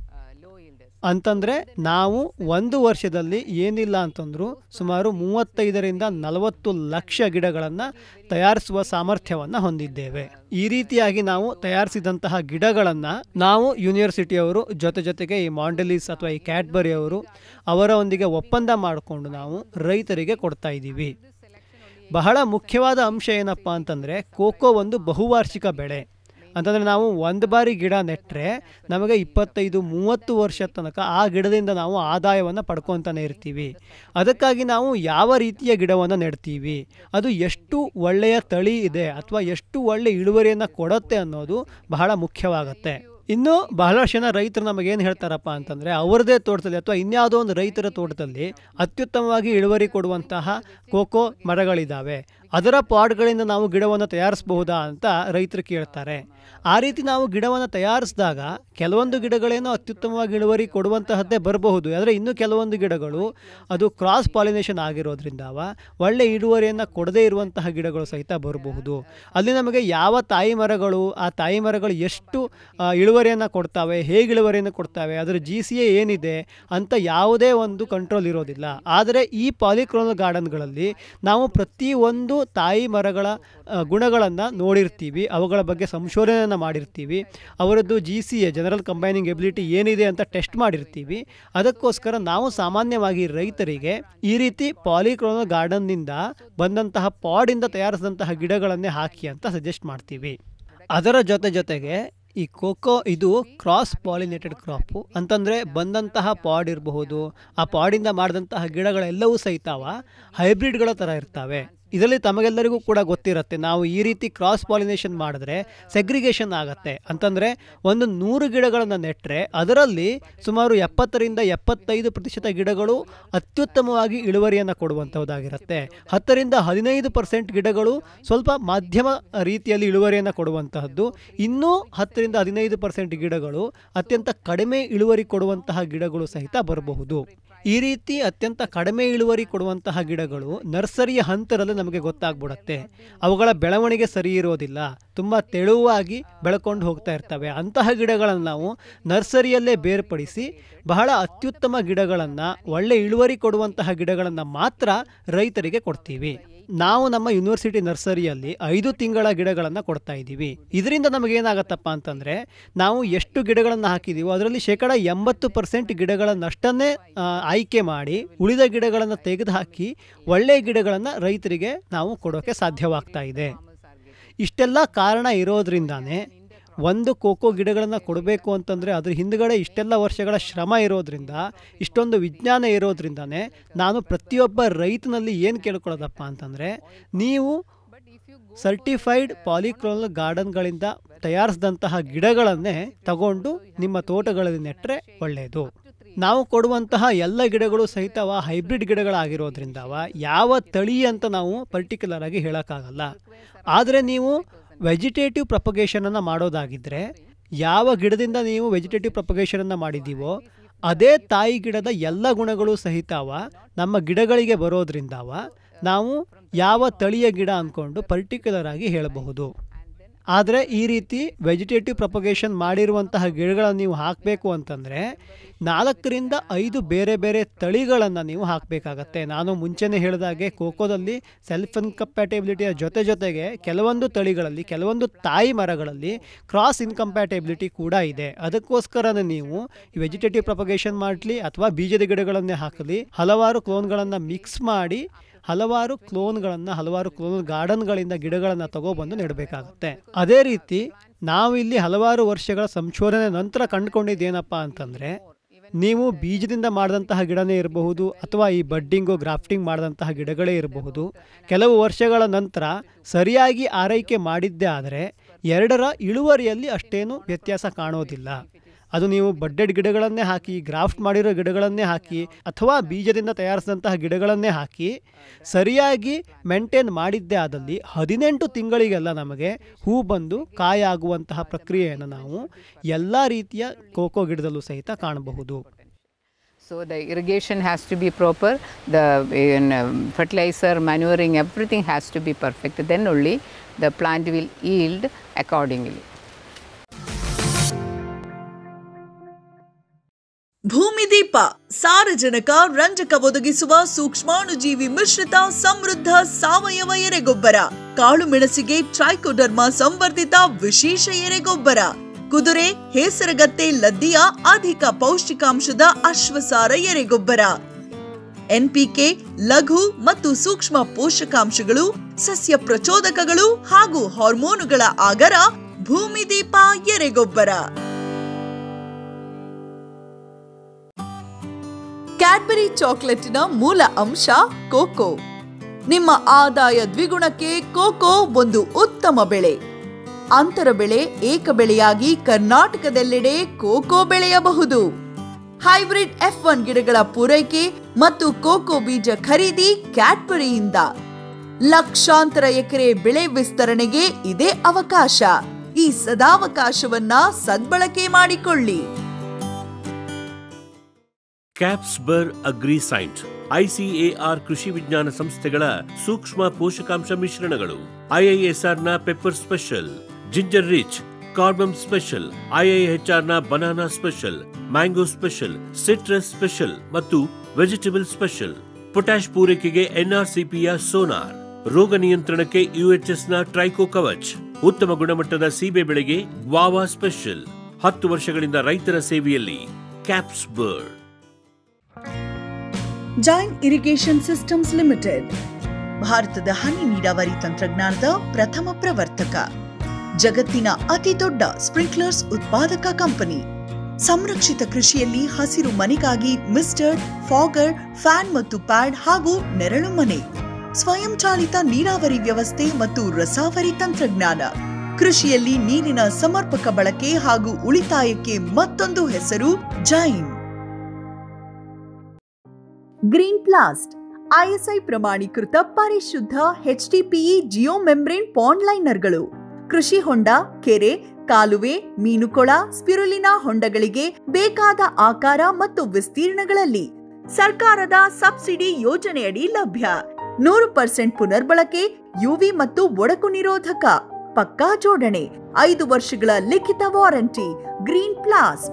ಅಂತಂದರೆ ನಾವು ಒಂದು ವರ್ಷದಲ್ಲಿ ಏನಿಲ್ಲ ಅಂತಂದರೂ ಸುಮಾರು ಮೂವತ್ತೈದರಿಂದ ನಲವತ್ತು ಲಕ್ಷ ಗಿಡಗಳನ್ನು ತಯಾರಿಸುವ ಸಾಮರ್ಥ್ಯವನ್ನು ಹೊಂದಿದ್ದೇವೆ ಈ ರೀತಿಯಾಗಿ ನಾವು ತಯಾರಿಸಿದಂತಹ ಗಿಡಗಳನ್ನು ನಾವು ಯೂನಿವರ್ಸಿಟಿಯವರು ಜೊತೆ ಜೊತೆಗೆ ಈ ಮಾಂಡಲೀಸ್ ಅಥವಾ ಈ ಕ್ಯಾಡ್ಬರಿ ಅವರು ಅವರೊಂದಿಗೆ ಒಪ್ಪಂದ ಮಾಡಿಕೊಂಡು ನಾವು ರೈತರಿಗೆ ಕೊಡ್ತಾ ಇದ್ದೀವಿ ಬಹಳ ಮುಖ್ಯವಾದ ಅಂಶ ಏನಪ್ಪ ಅಂತಂದರೆ ಕೋಕೋ ಒಂದು ಬಹುವಾರ್ಷಿಕ ಬೆಳೆ ಅಂತಂದರೆ ನಾವು ಒಂದು ಬಾರಿ ಗಿಡ ನೆಟ್ಟರೆ ನಮಗೆ ಇಪ್ಪತ್ತೈದು ಮೂವತ್ತು ವರ್ಷ ತನಕ ಆ ಗಿಡದಿಂದ ನಾವು ಆದಾಯವನ್ನು ಪಡ್ಕೊತಾನೆ ಇರ್ತೀವಿ ಅದಕ್ಕಾಗಿ ನಾವು ಯಾವ ರೀತಿಯ ಗಿಡವನ್ನು ನೆಡ್ತೀವಿ ಅದು ಎಷ್ಟು ಒಳ್ಳೆಯ ತಳಿ ಇದೆ ಅಥವಾ ಎಷ್ಟು ಒಳ್ಳೆಯ ಇಳುವರಿಯನ್ನು ಕೊಡುತ್ತೆ ಅನ್ನೋದು ಬಹಳ ಮುಖ್ಯವಾಗುತ್ತೆ ಇನ್ನು ಬಹಳಷ್ಟು ಜನ ರೈತರು ನಮಗೇನು ಹೇಳ್ತಾರಪ್ಪ ಅಂತಂದರೆ ಅವರದೇ ತೋಟದಲ್ಲಿ ಅಥವಾ ಇನ್ಯಾವುದೋ ಒಂದು ರೈತರ ತೋಟದಲ್ಲಿ ಅತ್ಯುತ್ತಮವಾಗಿ ಇಳುವರಿ ಕೊಡುವಂತಹ ಕೋಕೋ ಮರಗಳಿದ್ದಾವೆ ಅದರ ಪಾಟ್ಗಳಿಂದ ನಾವು ಗಿಡವನ್ನು ತಯಾರಿಸಬಹುದಾ ಅಂತ ರೈತರು ಕೇಳ್ತಾರೆ ಆ ರೀತಿ ನಾವು ಗಿಡವನ್ನು ತಯಾರಿಸಿದಾಗ ಕೆಲವೊಂದು ಗಿಡಗಳೇನೋ ಅತ್ಯುತ್ತಮವಾಗಿ ಇಳುವರಿ ಕೊಡುವಂತಹದ್ದೇ ಬರಬಹುದು ಆದರೆ ಇನ್ನು ಕೆಲವೊಂದು ಗಿಡಗಳು ಅದು ಕ್ರಾಸ್ ಪಾಲಿನೇಷನ್ ಆಗಿರೋದ್ರಿಂದವ ಒಳ್ಳೆ ಇಳುವರಿಯನ್ನು ಕೊಡದೇ ಇರುವಂತಹ ಗಿಡಗಳು ಸಹಿತ ಬರಬಹುದು ಅಲ್ಲಿ ನಮಗೆ ಯಾವ ತಾಯಿ ಮರಗಳು ಆ ತಾಯಿ ಮರಗಳು ಎಷ್ಟು ಆ, ಇಳುವರಿಯನ್ನು ಕೊಡ್ತಾವೆ ಹೇಗೆ ಇಳುವರಿಯನ್ನು ಕೊಡ್ತಾವೆ ಅದರ ಜಿ ಸಿ ಎ ಏನಿದೆ ಅಂತ ಯಾವುದೇ ಒಂದು ಕಂಟ್ರೋಲ್ ಇರೋದಿಲ್ಲ ಆದರೆ ಈ ಪಾಲಿಕ್ರೋನಲ್ ಗಾರ್ಡನ್ಗಳಲ್ಲಿ ನಾವು ಪ್ರತಿಯೊಂದು ತಾಯಿ ಮರಗಳ ಗುಣಗಳನ್ನು ನೋಡಿರ್ತೀವಿ ಅವುಗಳ ಬಗ್ಗೆ ಸಂಶೋಧನೆಯನ್ನು ಮಾಡಿರ್ತೀವಿ ಅವರದ್ದು G C A general combining ability ಏನಿದೆ ಅಂತ ಟೆಸ್ಟ್ ಮಾಡಿರ್ತೀವಿ ಅದಕ್ಕೋಸ್ಕರ ನಾವು ಸಾಮಾನ್ಯವಾಗಿ ರೈತರಿಗೆ ಈ ರೀತಿ ಪಾಲಿಕ್ರೋನಲ್ ಗಾರ್ಡನ್ನಿಂದ ಬಂದಂತಹ ಪಾಡಿಂದ ತಯಾರಿಸಿದಂತಹ ಗಿಡಗಳನ್ನೇ ಹಾಕಿ ಅಂತ ಸಜೆಸ್ಟ್ ಮಾಡ್ತೀವಿ ಅದರ ಜೊತೆ ಜೊತೆಗೆ ಈ ಕೋಕೋ ಇದು ಕ್ರಾಸ್ ಪಾಲಿನೇಟೆಡ್ ಕ್ರಾಪು ಅಂತಂದರೆ ಬಂದಂತಹ ಪಾಡ್ ಇರಬಹುದು ಆ ಪಾಡಿಂದ ಮಾಡಿದಂತಹ ಗಿಡಗಳೆಲ್ಲವೂ ಸಹಿತವ ಹೈಬ್ರಿಡ್ಗಳ ಥರ ಇರ್ತವೆ ಇದರಲ್ಲಿ ತಮಗೆಲ್ಲರಿಗೂ ಕೂಡ ಗೊತ್ತಿರುತ್ತೆ ನಾವು ಈ ರೀತಿ ಕ್ರಾಸ್ ಪಾಲಿನೇಷನ್ ಮಾಡಿದ್ರೆ ಸೆಗ್ರಿಗೇಷನ್ ಆಗತ್ತೆ ಅಂತಂದರೆ ಒಂದು ನೂರು ಗಿಡಗಳನ್ನು ನೆಟ್ಟರೆ ಅದರಲ್ಲಿ ಸುಮಾರು ಎಪ್ಪತ್ತರಿಂದ ಎಪ್ಪತ್ತೈದು ಪ್ರತಿಶತ ಗಿಡಗಳು ಅತ್ಯುತ್ತಮವಾಗಿ ಇಳುವರಿಯನ್ನು ಕೊಡುವಂಥದ್ದಾಗಿರುತ್ತೆ ಹತ್ತರಿಂದ ಹದಿನೈದು ಪರ್ಸೆಂಟ್ ಗಿಡಗಳು ಸ್ವಲ್ಪ ಮಾಧ್ಯಮ ರೀತಿಯಲ್ಲಿ ಇಳುವರಿಯನ್ನು ಕೊಡುವಂತಹದ್ದು ಇನ್ನೂ ಹತ್ತರಿಂದ ಹದಿನೈದು ಪರ್ಸೆಂಟ್ ಗಿಡಗಳು ಅತ್ಯಂತ ಕಡಿಮೆ ಇಳುವರಿ ಕೊಡುವಂತಹ ಗಿಡಗಳು ಸಹಿತ ಬರಬಹುದು ಈ ರೀತಿ ಅತ್ಯಂತ ಕಡಿಮೆ ಇಳುವರಿ ಕೊಡುವಂತಹ ಗಿಡಗಳು ನರ್ಸರಿಯ ಹಂತದಲ್ಲಿ ನಮಗೆ ಗೊತ್ತಾಗ್ಬಿಡುತ್ತೆ ಅವುಗಳ ಬೆಳವಣಿಗೆ ಸರಿ ಇರೋದಿಲ್ಲ ತುಂಬ ತೆಳುವಾಗಿ ಬೆಳ್ಕೊಂಡು ಹೋಗ್ತಾ ಇರ್ತವೆ ಅಂತಹ ಗಿಡಗಳನ್ನು ನಾವು ನರ್ಸರಿಯಲ್ಲೇ ಬೇರ್ಪಡಿಸಿ ಬಹಳ ಅತ್ಯುತ್ತಮ ಗಿಡಗಳನ್ನು ಒಳ್ಳೆ ಇಳುವರಿ ಕೊಡುವಂತಹ ಗಿಡಗಳನ್ನು ಮಾತ್ರ ರೈತರಿಗೆ ಕೊಡ್ತೀವಿ ನಾವು ನಮ್ಮ ಯೂನಿವರ್ಸಿಟಿ ನರ್ಸರಿಯಲ್ಲಿ ಐದು ತಿಂಗಳ ಗಿಡಗಳನ್ನು ಕೊಡ್ತಾ ಇದ್ದೀವಿ ಇದರಿಂದ ನಮಗೇನಾಗತ್ತಪ್ಪ ಅಂತಂದರೆ ನಾವು ಎಷ್ಟು ಗಿಡಗಳನ್ನು ಹಾಕಿದ್ದೀವೋ ಅದರಲ್ಲಿ ಶೇಕಡ ಎಂಬತ್ತು ಪರ್ಸೆಂಟ್ ಗಿಡಗಳನ್ನಷ್ಟನ್ನೇ ಆ, ಆಯ್ಕೆ ಮಾಡಿ ಉಳಿದ ಗಿಡಗಳನ್ನು ತೆಗೆದುಹಾಕಿ ಒಳ್ಳೆಯ ಗಿಡಗಳನ್ನು ರೈತರಿಗೆ ನಾವು ಕೊಡೋಕ್ಕೆ ಸಾಧ್ಯವಾಗ್ತಾ ಇದೆ ಇಷ್ಟೆಲ್ಲ ಕಾರಣ ಇರೋದ್ರಿಂದಾನೇ ಒಂದು ಕೋಕೋ ಗಿಡಗಳನ್ನು ಕೊಡಬೇಕು ಅಂತಂದರೆ ಅದ್ರ ಹಿಂದ್ಗಡೆ ಇಷ್ಟೆಲ್ಲ ವರ್ಷಗಳ ಶ್ರಮ ಇರೋದ್ರಿಂದ ಇಷ್ಟೊಂದು ವಿಜ್ಞಾನ ಇರೋದ್ರಿಂದಾನೇ ನಾನು ಪ್ರತಿಯೊಬ್ಬ ರೈತನಲ್ಲಿ ಏನು ಕೇಳ್ಕೊಳ್ಳೋದಪ್ಪ ಅಂತಂದರೆ ನೀವು ಸರ್ಟಿಫೈಡ್ ಪಾಲಿಕ್ಲೋನಲ್ ಗಾರ್ಡನ್ಗಳಿಂದ ತಯಾರಿಸಿದಂತಹ ಗಿಡಗಳನ್ನೇ ತಗೊಂಡು ನಿಮ್ಮ ತೋಟಗಳಲ್ಲಿ ನೆಟ್ಟರೆ ಒಳ್ಳೆಯದು ನಾವು ಕೊಡುವಂತಹ ಎಲ್ಲ ಗಿಡಗಳು ಸಹಿತವ ಹೈಬ್ರಿಡ್ ಗಿಡಗಳಾಗಿರೋದ್ರಿಂದವ ಯಾವ ತಳಿ ಅಂತ ನಾವು ಪರ್ಟಿಕ್ಯುಲರ್ ಆಗಿ ಹೇಳೋಕ್ಕಾಗಲ್ಲ ಆದರೆ ನೀವು ವೆಜಿಟೇಟಿವ್ ಪ್ರಪಗೇಷನನ್ನು ಮಾಡೋದಾಗಿದ್ದರೆ ಯಾವ ಗಿಡದಿಂದ ನೀವು ವೆಜಿಟೇಟಿವ್ ಪ್ರಪಗೇಷನನ್ನು ಮಾಡಿದ್ದೀವೋ ಅದೇ ತಾಯಿ ಗಿಡದ ಎಲ್ಲ ಗುಣಗಳು ಸಹಿತವ ನಮ್ಮ ಗಿಡಗಳಿಗೆ ಬರೋದ್ರಿಂದವ ನಾವು ಯಾವ ತಳಿಯ ಗಿಡ ಅಂದ್ಕೊಂಡು ಪರ್ಟಿಕ್ಯುಲರ್ ಆಗಿ ಹೇಳಬಹುದು ಆದರೆ ಈ ರೀತಿ ವೆಜಿಟೇಟಿವ್ ಪ್ರಪಗೇಷನ್ ಮಾಡಿರುವಂತಹ ಗಿಡಗಳನ್ನು ನೀವು ಹಾಕಬೇಕು ಅಂತಂದರೆ ನಾಲ್ಕರಿಂದ ಐದು ಬೇರೆ ಬೇರೆ ತಳಿಗಳನ್ನು ನೀವು ಹಾಕಬೇಕಾಗತ್ತೆ ನಾನು ಮುಂಚೆನೇ ಹೇಳಿದಾಗೆ ಕೋಕೋದಲ್ಲಿ ಸೆಲ್ಫ್ ಇನ್ಕಂಪ್ಯಾಟಬಿಲಿಟಿಯ ಜೊತೆ ಜೊತೆಗೆ ಕೆಲವೊಂದು ತಳಿಗಳಲ್ಲಿ ಕೆಲವೊಂದು ತಾಯಿ ಮರಗಳಲ್ಲಿ ಕ್ರಾಸ್ ಇನ್ಕಂಪ್ಯಾಟಬಿಲಿಟಿ ಕೂಡ ಇದೆ ಅದಕ್ಕೋಸ್ಕರನೇ ನೀವು ಈ ವೆಜಿಟೇಟಿವ್ ಪ್ರಪಗೇಷನ್ ಮಾಡಲಿ ಅಥವಾ ಬೀಜದ ಗಿಡಗಳನ್ನೇ ಹಾಕಲಿ ಹಲವಾರು ಕ್ಲೋನ್ಗಳನ್ನು ಮಿಕ್ಸ್ ಮಾಡಿ ಹಲವಾರು ಕ್ಲೋನ್ಗಳನ್ನು ಹಲವಾರು ಕ್ಲೋನ್ ಗಾರ್ಡನ್ಗಳಿಂದ ಗಿಡಗಳನ್ನು ತಗೊಬಂದು ನೆಡಬೇಕಾಗುತ್ತೆ ಅದೇ ರೀತಿ ನಾವಿಲ್ಲಿ ಹಲವಾರು ವರ್ಷಗಳ ಸಂಶೋಧನೆ ನಂತರ ಕಂಡುಕೊಂಡಿದ್ದೇನಪ್ಪ ಅಂತಂದರೆ ನೀವು ಬೀಜದಿಂದ ಮಾಡಿದಂತಹ ಗಿಡನೇ ಇರಬಹುದು ಅಥವಾ ಈ ಬಡ್ಡಿಂಗು ಗ್ರಾಫ್ಟಿಂಗ್ ಮಾಡಿದಂತಹ ಗಿಡಗಳೇ ಇರಬಹುದು ಕೆಲವು ವರ್ಷಗಳ ನಂತರ ಸರಿಯಾಗಿ ಆರೈಕೆ ಮಾಡಿದ್ದೇ ಆದರೆ ಎರಡರ ಇಳುವರಿಯಲ್ಲಿ ಅಷ್ಟೇನು ವ್ಯತ್ಯಾಸ ಕಾಣೋದಿಲ್ಲ ಅದು ನೀವು ಬಡ್ಡೆಡ್ ಗಿಡಗಳನ್ನೇ ಹಾಕಿ ಗ್ರಾಫ್ಟ್ ಮಾಡಿರೋ ಗಿಡಗಳನ್ನೇ ಹಾಕಿ ಅಥವಾ ಬೀಜದಿಂದ ತಯಾರಿಸಿದಂತಹ ಗಿಡಗಳನ್ನೇ ಹಾಕಿ ಸರಿಯಾಗಿ ಮೇಂಟೈನ್ ಮಾಡಿದ್ದೇ ಆದಲ್ಲಿ ಹದಿನೆಂಟು ತಿಂಗಳಿಗೆಲ್ಲ ನಮಗೆ ಹೂ ಬಂದು ಕಾಯಾಗುವಂತಹ ಪ್ರಕ್ರಿಯೆಯನ್ನು ನಾವು ಎಲ್ಲ ರೀತಿಯ ಕೋಕೋ ಗಿಡದಲ್ಲೂ ಸಹಿತ ಕಾಣಬಹುದು So the irrigation has to be proper, the in, um, fertilizer, manuring, everything has to be perfect. Then only the plant will yield accordingly. ಭೂಮಿದೀಪ ಸಾರಜನಕ ರಂಜಕ ಒದಗಿಸುವ ಸೂಕ್ಷ್ಮಾಣುಜೀವಿ ಮಿಶ್ರಿತ ಸಮೃದ್ಧ ಸಾವಯವ ಎರೆಗೊಬ್ಬರ ಕಾಳು ಮೆಣಸಿಗೆ ಟ್ರೈಕೋಡರ್ಮಾ ಸಂವರ್ಧಿತ ವಿಶೇಷ ಎರೆಗೊಬ್ಬರ ಕುದುರೆ ಹೇಸರಗತ್ತೆ ಲದ್ದಿಯ ಅಧಿಕ ಪೌಷ್ಟಿಕಾಂಶದ ಅಶ್ವಸಾರ ಎರೆಗೊಬ್ಬರ ಎನ್ಪಿಕೆ ಲಘು ಮತ್ತು ಸೂಕ್ಷ್ಮ ಪೋಷಕಾಂಶಗಳು ಸಸ್ಯ ಪ್ರಚೋದಕಗಳು ಹಾಗೂ ಹಾರ್ಮೋನುಗಳ ಆಗರ ಭೂಮಿದೀಪ ಎರೆಗೊಬ್ಬರ ಕ್ಯಾಡ್ಬರಿ ಚಾಕೊಲೇಟಿನ ಮೂಲ ಅಂಶ ಕೋಕೋ ನಿಮ್ಮ ಆದಾಯ ದ್ವಿಗುಣಕ್ಕೆ ಕೋಕೋ ಒಂದು ಉತ್ತಮ ಬೆಳೆ ಅಂತರ ಬೆಳೆ ಏಕ ಬೆಳೆಯಾಗಿ ಕರ್ನಾಟಕದೆಲ್ಲೆಡೆ ಕೋಕೋ ಬೆಳೆಯಬಹುದು ಹೈಬ್ರಿಡ್ ಎಫ್ ಒನ್ ಗಿಡಗಳ ಪೂರೈಕೆ ಮತ್ತು ಕೋಕೋ ಬೀಜ ಖರೀದಿ ಕ್ಯಾಡ್ಬರಿಯಿಂದ ಲಕ್ಷಾಂತರ ಎಕರೆ ಬೆಳೆ ವಿಸ್ತರಣೆಗೆ ಇದೇ ಅವಕಾಶ ಈ ಸದಾವಕಾಶವನ್ನ ಸದ್ಬಳಕೆ ಮಾಡಿಕೊಳ್ಳಿ ಕ್ಯಾಪ್ಸ್ಬರ್ ಅಗ್ರಿಸೈಂಟ್ ಐಸಿಎಆರ್ ಕೃಷಿ ವಿಜ್ಞಾನ ಸಂಸ್ಥೆಗಳ ಸೂಕ್ಷ್ಮ ಪೋಷಕಾಂಶ ಮಿಶ್ರಣಗಳು ಐಐಎಸ್ಆರ್ನ ಪೆಪ್ಪರ್ ಸ್ಪೆಷಲ್ ಜಿಂಜರ್ ರಿಚ್ ಕಾರ್ಬಮ್ ಸ್ಪೆಷಲ್ ಐಐಎಚ್ಆರ್ನ banana special mango special citrus special ಮತ್ತು ವೆಜಿಟೇಬಲ್ ಸ್ಪೆಷಲ್ ಪೊಟ್ಯಾಶ್ ಪೂರೈಕೆಗೆ ಎನ್ಆರ್ಸಿಪಿಯ ಸೋನಾರ್ ರೋಗ ನಿಯಂತ್ರಣಕ್ಕೆ ಯುಎಚ್ಎಸ್ನ ಟ್ರೈಕೋ ಕವಚ್ ಉತ್ತಮ ಗುಣಮಟ್ಟದ ಸೀಬೆ ಬೆಳೆಗೆ ಗ್ವಾವಾ ಸ್ಪೆಷಲ್ ಹತ್ತು ವರ್ಷಗಳಿಂದ ರೈತರ ಸೇವೆಯಲ್ಲಿ ಕ್ಯಾಪ್ಸ್ಬರ್ಡ್ ಜೈನ್ ಇರಿಗೇಷನ್ ಸಿಸ್ಟಮ್ಸ್ ಲಿಮಿಟೆಡ್ ಭಾರತದ ಹನಿ ನೀರಾವರಿ ತಂತ್ರಜ್ಞಾನದ ಪ್ರಥಮ ಪ್ರವರ್ತಕ ಜಗತ್ತಿನ ಅತಿ ದೊಡ್ಡ ಸ್ಪ್ರಿಂಕ್ಲರ್ಸ್ ಉತ್ಪಾದಕ ಕಂಪನಿ ಸಂರಕ್ಷಿತ ಕೃಷಿಯಲ್ಲಿ ಹಸಿರು ಮನೆಗಾಗಿ ಮಿಸ್ಟರ್ ಫಾಗರ್ ಫ್ಯಾನ್ ಮತ್ತು ಪ್ಯಾಡ್ ಹಾಗೂ ನೆರಳು ಮನೆ ಸ್ವಯಂಚಾಲಿತ ನೀರಾವರಿ ವ್ಯವಸ್ಥೆ ಮತ್ತು ರಸಾವರಿ ತಂತ್ರಜ್ಞಾನ ಕೃಷಿಯಲ್ಲಿ ನೀರಿನ ಸಮರ್ಪಕ ಬಳಕೆ ಹಾಗೂ ಉಳಿತಾಯಕ್ಕೆ ಮತ್ತೊಂದು ಹೆಸರು ಜೈನ್ ಗ್ರೀನ್ ಪ್ಲಾಸ್ಟ್ ಐಎಸ್ಐ ಪ್ರಮಾಣೀಕೃತ ಪರಿಶುದ್ಧ ಎಚ್ಡಿಪಿಇ ಜಿಯೋ ಮೆಂಬ್ರೇನ್ ಪಾಂಡ್ ಲೈನರ್ಗಳು ಕೃಷಿ ಹೊಂಡ ಕೆರೆ ಕಾಲುವೆ ಮೀನುಕೊಳ ಸ್ಪಿರುಲಿನಾ ಹೊಂಡಗಳಿಗೆ ಬೇಕಾದ ಆಕಾರ ಮತ್ತು ವಿಸ್ತೀರ್ಣಗಳಲ್ಲಿ ಸರ್ಕಾರದ ಸಬ್ಸಿಡಿ ಯೋಜನೆಯಡಿ ಲಭ್ಯ ನೂರು ಪರ್ಸೆಂಟ್ ಪುನರ್ಬಳಕೆ ಯುವಿ ಮತ್ತು ಒಡಕು ನಿರೋಧಕ ಪಕ್ಕಾ ಜೋಡಣೆ ಐದು ವರ್ಷಗಳ ಲಿಖಿತ warranty Green Plast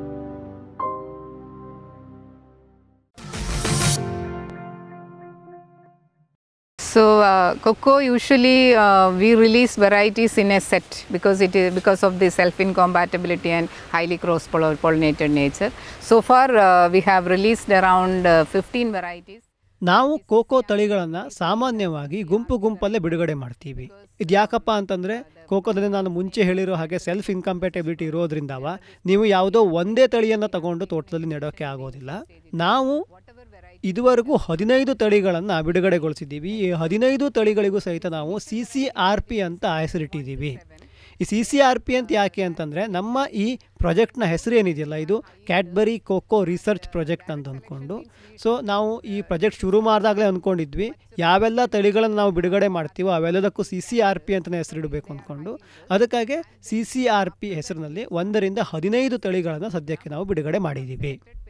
So uh, cocoa usually uh, we release varieties in a set because it is because of the self incompatibility and highly cross pollinated nature. So far uh, we have released around uh, 15 varieties. ನಾವು cocoa ತಳಿಗಳನ್ನು ಸಾಮಾನ್ಯವಾಗಿ ಗುಂಪು ಗುಂಪಲ್ಲೇ ಬಿಡುಗಡೆ ಮಾಡ್ತೀವಿ ಇದು ಯಾಕಪ್ಪ ಅಂತಂದರೆ ಕೋಕೋದಲ್ಲಿ ನಾನು ಮುಂಚೆ ಹೇಳಿರೋ ಹಾಗೆ ಸೆಲ್ಫ್ ಇನ್ಕಂಪೇಟಬಿಲಿಟಿ ಇರೋದ್ರಿಂದವ ನೀವು ಯಾವುದೋ ಒಂದೇ ತಳಿಯನ್ನು ತಗೊಂಡು ತೋಟದಲ್ಲಿ ನೆಡೋಕ್ಕೆ ಆಗೋದಿಲ್ಲ ನಾವು ಇದುವರೆಗೂ ಹದಿನೈದು ತಳಿಗಳನ್ನು ಬಿಡುಗಡೆಗೊಳಿಸಿದ್ದೀವಿ ಈ ಹದಿನೈದು ತಳಿಗಳಿಗೂ ಸಹಿತ ನಾವು ಸಿ ಸಿ ಆರ್ ಪಿ ಅಂತ ಹೆಸರಿಟ್ಟಿದ್ದೀವಿ ಈ ಸಿ ಸಿ ಆರ್ ಪಿ ಅಂತ ಯಾಕೆ ಅಂತಂದರೆ ನಮ್ಮ ಈ ಪ್ರಾಜೆಕ್ಟ್ನ ಹೆಸರು ಏನಿದೆಯಲ್ಲ ಇದು ಕ್ಯಾಡ್ಬರಿ ಕೋಕೋ ರಿಸರ್ಚ್ ಪ್ರಾಜೆಕ್ಟ್ ಅಂತ ಅಂದ್ಕೊಂಡು ಸೊ ನಾವು ಈ ಪ್ರಾಜೆಕ್ಟ್ ಶುರು ಮಾಡಿದಾಗಲೇ ಅಂದ್ಕೊಂಡಿದ್ವಿ ಯಾವೆಲ್ಲ ತಳಿಗಳನ್ನು ನಾವು ಬಿಡುಗಡೆ ಮಾಡ್ತೀವೋ ಅವೆಲ್ಲದಕ್ಕೂ ಸಿ ಸಿ ಆರ್ ಪಿ ಅಂತಲೇ ಹೆಸರಿಡಬೇಕು ಅಂದ್ಕೊಂಡು ಅದಕ್ಕಾಗಿ ಸಿ ಸಿ ಆರ್ ಪಿ ಹೆಸರಿನಲ್ಲಿ ಒಂದರಿಂದ ಹದಿನೈದು ತಳಿಗಳನ್ನು ಸದ್ಯಕ್ಕೆ ನಾವು ಬಿಡುಗಡೆ ಮಾಡಿದ್ದೀವಿ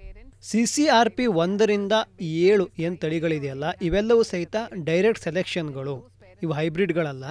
ಸಿ ಸಿ ಆರ್ ಪಿ ಒಂದರಿಂದ ಏಳು ಏನು ತಳಿಗಳಿದೆಯಲ್ಲ ಇವೆಲ್ಲವೂ ಸಹಿತ ಡೈರೆಕ್ಟ್ ಸೆಲೆಕ್ಷನ್ಗಳು ಇವು ಹೈಬ್ರಿಡ್ಗಳಲ್ಲ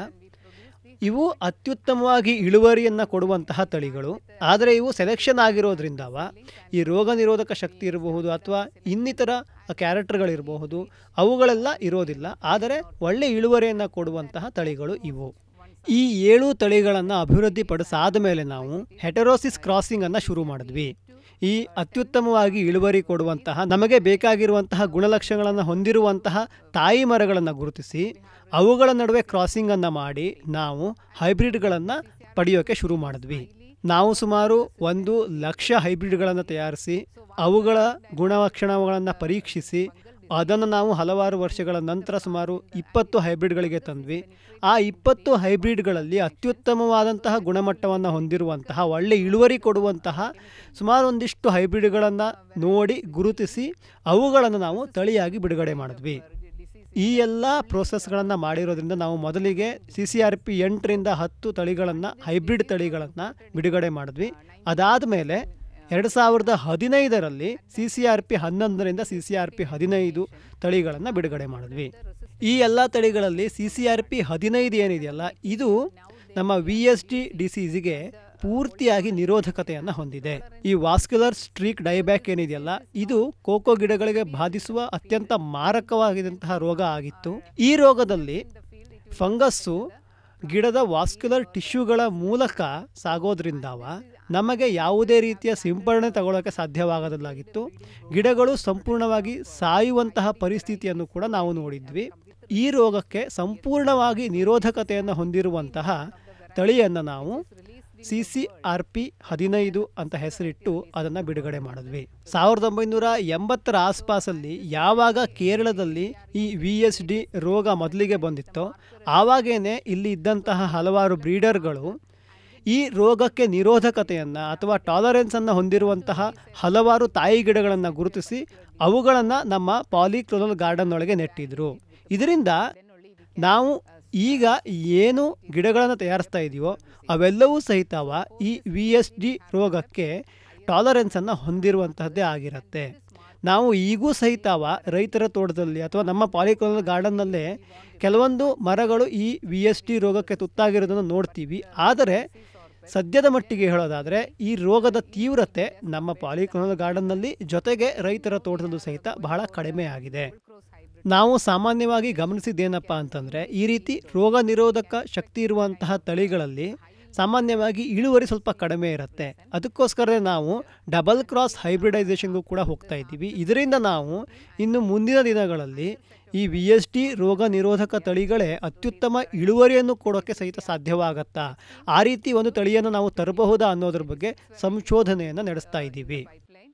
ಇವು ಅತ್ಯುತ್ತಮವಾಗಿ ಇಳುವರಿಯನ್ನು ಕೊಡುವಂತಹ ತಳಿಗಳು ಆದರೆ ಇವು ಸೆಲೆಕ್ಷನ್ ಆಗಿರೋದ್ರಿಂದವ ಈ ರೋಗ ನಿರೋಧಕ ಶಕ್ತಿ ಇರಬಹುದು ಅಥವಾ ಇನ್ನಿತರ ಕ್ಯಾರೆಕ್ಟರ್ಗಳಿರಬಹುದು ಅವುಗಳೆಲ್ಲ ಇರೋದಿಲ್ಲ ಆದರೆ ಒಳ್ಳೆ ಇಳುವರಿಯನ್ನು ಕೊಡುವಂತಹ ತಳಿಗಳು ಇವು ಈ ಏಳು ತಳಿಗಳನ್ನು ಅಭಿವೃದ್ಧಿಪಡಿಸಾದ ಮೇಲೆ ನಾವು ಹೆಟರೋಸಿಸ್ ಕ್ರಾಸಿಂಗನ್ನು ಶುರು ಮಾಡಿದ್ವಿ ಈ ಅತ್ಯುತ್ತಮವಾಗಿ ಇಳುವರಿ ಕೊಡುವಂತಹ ನಮಗೆ ಬೇಕಾಗಿರುವಂತಹ ಗುಣಲಕ್ಷಣಗಳನ್ನು ಹೊಂದಿರುವಂತಹ ತಾಯಿ ಮರಗಳನ್ನು ಗುರುತಿಸಿ ಅವುಗಳ ನಡುವೆ ಕ್ರಾಸಿಂಗನ್ನು ಮಾಡಿ ನಾವು ಹೈಬ್ರಿಡ್ಗಳನ್ನು ಪಡೆಯೋಕ್ಕೆ ಶುರು ಮಾಡಿದ್ವಿ ನಾವು ಸುಮಾರು ಒಂದು ಲಕ್ಷ ಹೈಬ್ರಿಡ್ಗಳನ್ನು ತಯಾರಿಸಿ ಅವುಗಳ ಗುಣಲಕ್ಷಣಗಳನ್ನು ಪರೀಕ್ಷಿಸಿ ಅದನ್ನು ನಾವು ಹಲವಾರು ವರ್ಷಗಳ ನಂತರ ಸುಮಾರು ಇಪ್ಪತ್ತು ಹೈಬ್ರಿಡ್ಗಳಿಗೆ ತಂದ್ವಿ ಆ ಇಪ್ಪತ್ತು ಹೈಬ್ರಿಡ್ಗಳಲ್ಲಿ ಅತ್ಯುತ್ತಮವಾದಂತಹ ಗುಣಮಟ್ಟವನ್ನು ಹೊಂದಿರುವಂತಹ ಒಳ್ಳೆ ಇಳುವರಿ ಕೊಡುವಂತಹ ಸುಮಾರು ಒಂದಿಷ್ಟು ಹೈಬ್ರಿಡ್ಗಳನ್ನು ನೋಡಿ ಗುರುತಿಸಿ ಅವುಗಳನ್ನು ನಾವು ತಳಿಯಾಗಿ ಬಿಡುಗಡೆ ಮಾಡಿದ್ವಿ ಈ ಎಲ್ಲ ಪ್ರೋಸೆಸ್ಗಳನ್ನು ಮಾಡಿರೋದ್ರಿಂದ ನಾವು ಮೊದಲಿಗೆ ಸಿ ಸಿ ಆರ್ ಪಿ ಎಂಟರಿಂದ ಹತ್ತು ತಳಿಗಳನ್ನು ಹೈಬ್ರಿಡ್ ತಳಿಗಳನ್ನು ಬಿಡುಗಡೆ ಮಾಡಿದ್ವಿ ಅದಾದ ಮೇಲೆ ಎರಡು ಸಾವಿರದ ಹದಿನೈದರಲ್ಲಿ ಸಿ ಸಿ ಆರ್ ಪಿ ಹನ್ನೊಂದರಿಂದ ಸಿ ಸಿ ಆರ್ ಪಿ ಹದಿನೈದು ತಳಿಗಳನ್ನು ಬಿಡುಗಡೆ ಮಾಡಿದ್ವಿ ಈ ಎಲ್ಲ ತಳಿಗಳಲ್ಲಿ ಸಿ ಸಿ ಆರ್ ಪಿ ಹದಿನೈದು ಏನಿದೆಯಲ್ಲ ಇದು ನಮ್ಮ ವಿ ಎಸ್ ಟಿ ಡಿಸೀಸಿಗೆ ಪೂರ್ತಿಯಾಗಿ ನಿರೋಧಕತೆಯನ್ನು ಹೊಂದಿದೆ ಈ ವಾಸ್ಕ್ಯುಲರ್ ಸ್ಟ್ರೀಕ್ ಡೈಬ್ಯಾಕ್ ಏನಿದೆಯಲ್ಲ ಇದು ಕೋಕೋ ಗಿಡಗಳಿಗೆ ಬಾಧಿಸುವ ಅತ್ಯಂತ ಮಾರಕವಾಗಿದಂತಹ ರೋಗ ಆಗಿತ್ತು ಈ ರೋಗದಲ್ಲಿ ಫಂಗಸ್ಸು ಗಿಡದ ವಾಸ್ಕ್ಯುಲರ್ ಟಿಶ್ಯೂಗಳ ಮೂಲಕ ಸಾಗೋದ್ರಿಂದವ ನಮಗೆ ಯಾವುದೇ ರೀತಿಯ ಸಿಂಪರಣೆ ತಗೊಳ್ಳೋಕ್ಕೆ ಸಾಧ್ಯವಾಗದಿಲ್ಲಾಗಿತ್ತು ಗಿಡಗಳು ಸಂಪೂರ್ಣವಾಗಿ ಸಾಯುವಂತಹ ಪರಿಸ್ಥಿತಿಯನ್ನು ಕೂಡ ನಾವು ನೋಡಿದ್ವಿ ಈ ರೋಗಕ್ಕೆ ಸಂಪೂರ್ಣವಾಗಿ ನಿರೋಧಕತೆಯನ್ನು ಹೊಂದಿರುವಂತಹ ತಳಿಯನ್ನು ನಾವು ಸಿ ಸಿ ಆರ್ ಪಿ ಹದಿನೈದು ಅಂತ ಹೆಸರಿಟ್ಟು ಅದನ್ನು ಬಿಡುಗಡೆ ಮಾಡಿದ್ವಿ ಸಾವಿರದ ಒಂಬೈನೂರ ಎಂಬತ್ತರ ಆಸ್ಪಾಸಲ್ಲಿ ಯಾವಾಗ ಕೇರಳದಲ್ಲಿ ಈ ವಿ ಎಸ್ ಡಿ ರೋಗ ಮೊದಲಿಗೆ ಬಂದಿತ್ತೋ ಆವಾಗೇನೆ ಇಲ್ಲಿ ಇದ್ದಂತಹ ಹಲವಾರು ಬ್ರೀಡರ್ಗಳು ಈ ರೋಗಕ್ಕೆ ನಿರೋಧಕತೆಯನ್ನು ಅಥವಾ ಟಾಲರೆನ್ಸನ್ನು ಹೊಂದಿರುವಂತಹ ಹಲವಾರು ತಾಯಿ ಗಿಡಗಳನ್ನು ಗುರುತಿಸಿ ಅವುಗಳನ್ನು ನಮ್ಮ ಪಾಲಿಕ್ಲೋನಲ್ ಗಾರ್ಡನ್ ಒಳಗೆ ನೆಟ್ಟಿದ್ರು ಇದರಿಂದ ನಾವು ಈಗ ಏನು ಗಿಡಗಳನ್ನು ತಯಾರಿಸ್ತಾ ಇದೆಯೋ ಅವೆಲ್ಲವೂ ಸಹಿತವ ಈ ವಿ ಎಸ್ ಡಿ ರೋಗಕ್ಕೆ ಟಾಲರೆನ್ಸನ್ನು ಹೊಂದಿರುವಂತಹದ್ದೇ ಆಗಿರುತ್ತೆ ನಾವು ಈಗೂ ಸಹಿತವ ರೈತರ ತೋಟದಲ್ಲಿ ಅಥವಾ ನಮ್ಮ ಪಾಲಿಕೋನಲ್ ಗಾರ್ಡನ್ನಲ್ಲೇ ಕೆಲವೊಂದು ಮರಗಳು ಈ ವಿ ಎಸ್ ಟಿ ರೋಗಕ್ಕೆ ತುತ್ತಾಗಿರೋದನ್ನು ನೋಡ್ತೀವಿ ಆದರೆ ಸದ್ಯದ ಮಟ್ಟಿಗೆ ಹೇಳೋದಾದರೆ ಈ ರೋಗದ ತೀವ್ರತೆ ನಮ್ಮ ಪಾಲಿಕೋನಲ್ ಗಾರ್ಡನ್ನಲ್ಲಿ ಜೊತೆಗೆ ರೈತರ ತೋಟದಲ್ಲೂ ಸಹಿತ ಬಹಳ ಕಡಿಮೆ ಆಗಿದೆ ನಾವು ಸಾಮಾನ್ಯವಾಗಿ ಗಮನಿಸಿದ್ದೇನಪ್ಪ ಅಂತಂದರೆ ಈ ರೀತಿ ರೋಗ ನಿರೋಧಕ ಶಕ್ತಿ ಇರುವಂತಹ ತಳಿಗಳಲ್ಲಿ ಸಾಮಾನ್ಯವಾಗಿ ಇಳುವರಿ ಸ್ವಲ್ಪ ಕಡಿಮೆ ಇರುತ್ತೆ ಅದಕ್ಕೋಸ್ಕರ ನಾವು ಡಬಲ್ ಕ್ರಾಸ್ ಹೈಬ್ರಿಡೈಸೇಷನ್ಗೂ ಕೂಡ ಹೋಗ್ತಾ ಇದ್ದೀವಿ ಇದರಿಂದ ನಾವು ಇನ್ನು ಮುಂದಿನ ದಿನಗಳಲ್ಲಿ ಈ ವಿ ಎಸ್ ಟಿ ರೋಗ ನಿರೋಧಕ ತಳಿಗಳೇ ಅತ್ಯುತ್ತಮ ಇಳುವರಿಯನ್ನು ಕೊಡೋಕ್ಕೆ ಸಹಿತ ಸಾಧ್ಯವಾಗತ್ತಾ ಆ ರೀತಿ ಒಂದು ತಳಿಯನ್ನು ನಾವು ತರಬಹುದಾ ಅನ್ನೋದ್ರ ಬಗ್ಗೆ ಸಂಶೋಧನೆಯನ್ನು ನಡೆಸ್ತಾ ಇದ್ದೀವಿ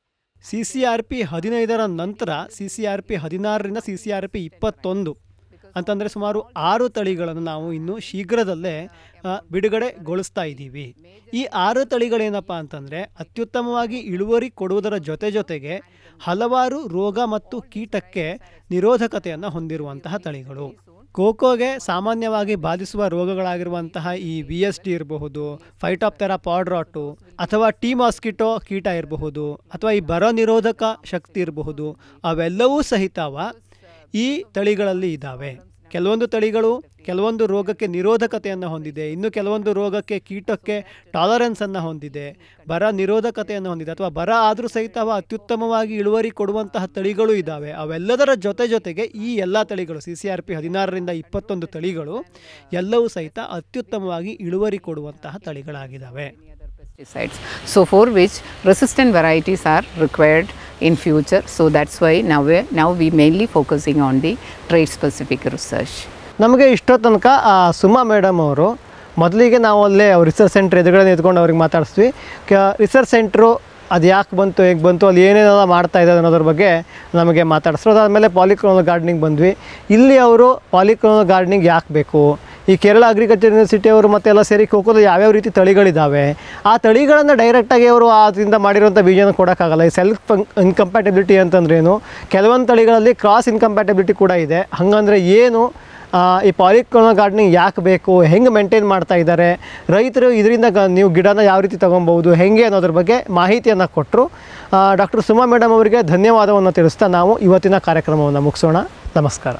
ಸಿ ಸಿ ಆರ್ ಪಿ ಹದಿನೈದರ ನಂತರ ಸಿ ಸಿ ಆರ್ ಪಿ ಹದಿನಾರರಿಂದ ಸಿ ಸಿ ಆರ್ ಪಿ ಇಪ್ಪತ್ತೊಂದು ಅಂತಂದರೆ ಸುಮಾರು ಆರು ತಳಿಗಳನ್ನು ನಾವು ಇನ್ನು ಶೀಘ್ರದಲ್ಲೇ ಆ, ಬಿಡುಗಡೆಗೊಳಿಸ್ತಾ ಇದ್ದೀವಿ ಈ ಆರು ತಳಿಗಳೇನಪ್ಪ ಅಂತಂದರೆ ಅತ್ಯುತ್ತಮವಾಗಿ ಇಳುವರಿ ಕೊಡುವುದರ ಜೊತೆ ಜೊತೆಗೆ ಹಲವಾರು ರೋಗ ಮತ್ತು ಕೀಟಕ್ಕೆ ನಿರೋಧಕತೆಯನ್ನು ಹೊಂದಿರುವಂತಹ ತಳಿಗಳು ಕೋಕೋಗೆ ಸಾಮಾನ್ಯವಾಗಿ ಬಾಧಿಸುವ ರೋಗಗಳಾಗಿರುವಂತಹ ಈ ವಿ ಎಸ್ ಡಿ ಇರಬಹುದು ಫೈಟಾಪ್ತೆರಾ ಪಾಡ್ರಾಟು ಅಥವಾ ಟಿ ಮಾಸ್ಕಿಟೋ ಕೀಟ ಇರಬಹುದು ಅಥವಾ ಈ ಬರ ನಿರೋಧಕ ಶಕ್ತಿ ಇರಬಹುದು ಅವೆಲ್ಲವೂ ಸಹಿತವ ಈ ತಳಿಗಳಲ್ಲಿ ಇದ್ದಾವೆ ಕೆಲವೊಂದು ತಳಿಗಳು ಕೆಲವೊಂದು ರೋಗಕ್ಕೆ ನಿರೋಧಕತೆಯನ್ನು ಹೊಂದಿದೆ ಇನ್ನು ಕೆಲವೊಂದು ರೋಗಕ್ಕೆ ಕೀಟಕ್ಕೆ ಟಾಲರೆನ್ಸನ್ನು ಹೊಂದಿದೆ ಬರ ನಿರೋಧಕತೆಯನ್ನು ಹೊಂದಿದೆ ಅಥವಾ ಬರ ಆದರೂ ಸಹಿತ ಅವ ಅತ್ಯುತ್ತಮವಾಗಿ ಇಳುವರಿ ಕೊಡುವಂತಹ ತಳಿಗಳು ಇದ್ದಾವೆ ಅವೆಲ್ಲದರ ಜೊತೆ ಜೊತೆಗೆ ಈ ಎಲ್ಲ ತಳಿಗಳು ಸಿ ಸಿ ಆರ್ ಪಿ ಹದಿನಾರರಿಂದ ಇಪ್ಪತ್ತೊಂದು ತಳಿಗಳು ಎಲ್ಲವೂ ಸಹಿತ ಅತ್ಯುತ್ತಮವಾಗಿ ಇಳುವರಿ ಕೊಡುವಂತಹ ತಳಿಗಳಾಗಿದ್ದಾವೆ pesticides. So for which resistant varieties are required in future. So that's why now we now we mainly focusing on the trait specific research. ನಮಗೆ ಇಷ್ಟೋ ತನಕ ಆ ಸುಮಾ ಮೇಡಮ್ ಅವರು ಮೊದಲಿಗೆ ನಾವು ಅಲ್ಲೇ ಅವ್ರ ರಿಸರ್ಚ್ ಸೆಂಟ್ರ್ ಎದುರುಗಡೆ ನಿಂತ್ಕೊಂಡು ಅವ್ರಿಗೆ ಮಾತಾಡಿಸ್ತೀವಿ ಕ ರಿಸರ್ಚ್ ಸೆಂಟ್ರು ಅದು ಯಾಕೆ ಬಂತು ಹೇಗೆ ಬಂತು ಅಲ್ಲಿ ಏನೇನೆಲ್ಲ ಮಾಡ್ತಾ ಇದ್ದಾರೆ ಅನ್ನೋದ್ರ ಬಗ್ಗೆ ನಮಗೆ ಮಾತಾಡಿಸ್ರು ಅದಾದಮೇಲೆ ಪಾಲಿಕ್ಲೋನಲ್ ಗಾರ್ಡನಿಂಗ್ ಬಂದ್ವಿ ಇಲ್ಲಿ ಅವರು ಪಾಲಿಕ್ಲೋನಲ್ ಗಾರ್ಡನಿಂಗ್ ಯಾಕೆ ಬೇಕು ಈ ಕೇರಳ ಅಗ್ರಿಕಲ್ಚರ್ ಯೂನಿವರ್ಸಿಟಿ ಅವರು ಮತ್ತೆಲ್ಲ ಸೇರಿ ಖೋಖೋದ ಯಾವ್ಯಾವ ರೀತಿ ತಳಿಗಳಿದ್ದಾವೆ ಆ ತಳಿಗಳನ್ನು ಡೈರೆಕ್ಟಾಗಿ ಅವರು ಅದರಿಂದ ಮಾಡಿರುವಂಥ ಬೀಜನ ಕೊಡೋಕ್ಕಾಗಲ್ಲ ಈ ಸೆಲ್ಫ್ ಇನ್ಕಂಪ್ಯಾಟಬಿಲಿಟಿ ಅಂತಂದ್ರೇನು ಕೆಲವೊಂದು ತಳಿಗಳಲ್ಲಿ ಕ್ರಾಸ್ ಇನ್ಕಂಪ್ಯಾಟಬಿಲಿಟಿ ಕೂಡ ಇದೆ ಹಾಗಂದ್ರೆ ಏನು ಆ, ಈ ಪಾಲಿಕ್ಲೋನಲ್ ಗಾರ್ಡನಿಂಗ್ ಯಾಕೆ ಬೇಕು ಹೆಂಗೆ ಮೇಂಟೈನ್ ಮಾಡ್ತಾ ಇದ್ದಾರೆ ರೈತರು ಇದರಿಂದ ಗ ನೀವು ಗಿಡನ ಯಾವ ರೀತಿ ತೊಗೊಬೋದು ಹೆಂಗೆ ಅನ್ನೋದ್ರ ಬಗ್ಗೆ ಮಾಹಿತಿಯನ್ನು ಕೊಟ್ಟರು ಡಾಕ್ಟರ್ ಸುಮಾ ಮೇಡಮ್ ಅವರಿಗೆ ಧನ್ಯವಾದವನ್ನು ತಿಳಿಸ್ತಾ ನಾವು ಇವತ್ತಿನ ಕಾರ್ಯಕ್ರಮವನ್ನು ಮುಗಿಸೋಣ ನಮಸ್ಕಾರ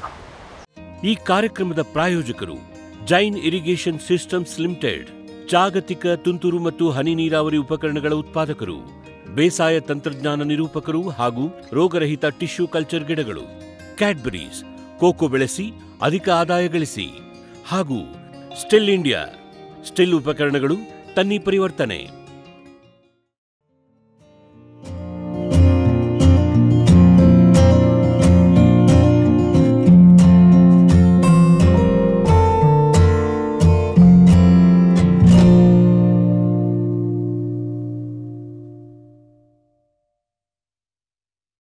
ಈ ಕಾರ್ಯಕ್ರಮದ ಪ್ರಾಯೋಜಕರು ಜೈನ್ ಇರಿಗೇಷನ್ ಸಿಸ್ಟಮ್ಸ್ ಲಿಮಿಟೆಡ್ ಜಾಗತಿಕ ತುಂತುರು ಮತ್ತು ಹನಿ ನೀರಾವರಿ ಉಪಕರಣಗಳ ಉತ್ಪಾದಕರು ಬೇಸಾಯ ತಂತ್ರಜ್ಞಾನ ನಿರೂಪಕರು ಹಾಗೂ ರೋಗರಹಿತ ಟಿಶ್ಯೂ ಕಲ್ಚರ್ ಗಿಡಗಳು ಕ್ಯಾಡ್ಬರೀಸ್ ಕೋಕೋ ಬೆಳೆಸಿ ಅಧಿಕ ಆದಾಯ ಗಳಿಸಿ ಹಾಗೂ ಸ್ಟಿಲ್ ಇಂಡಿಯಾ ಸ್ಟಿಲ್ ಉಪಕರಣಗಳು ತನ್ನಿ ಪರಿವರ್ತನೆ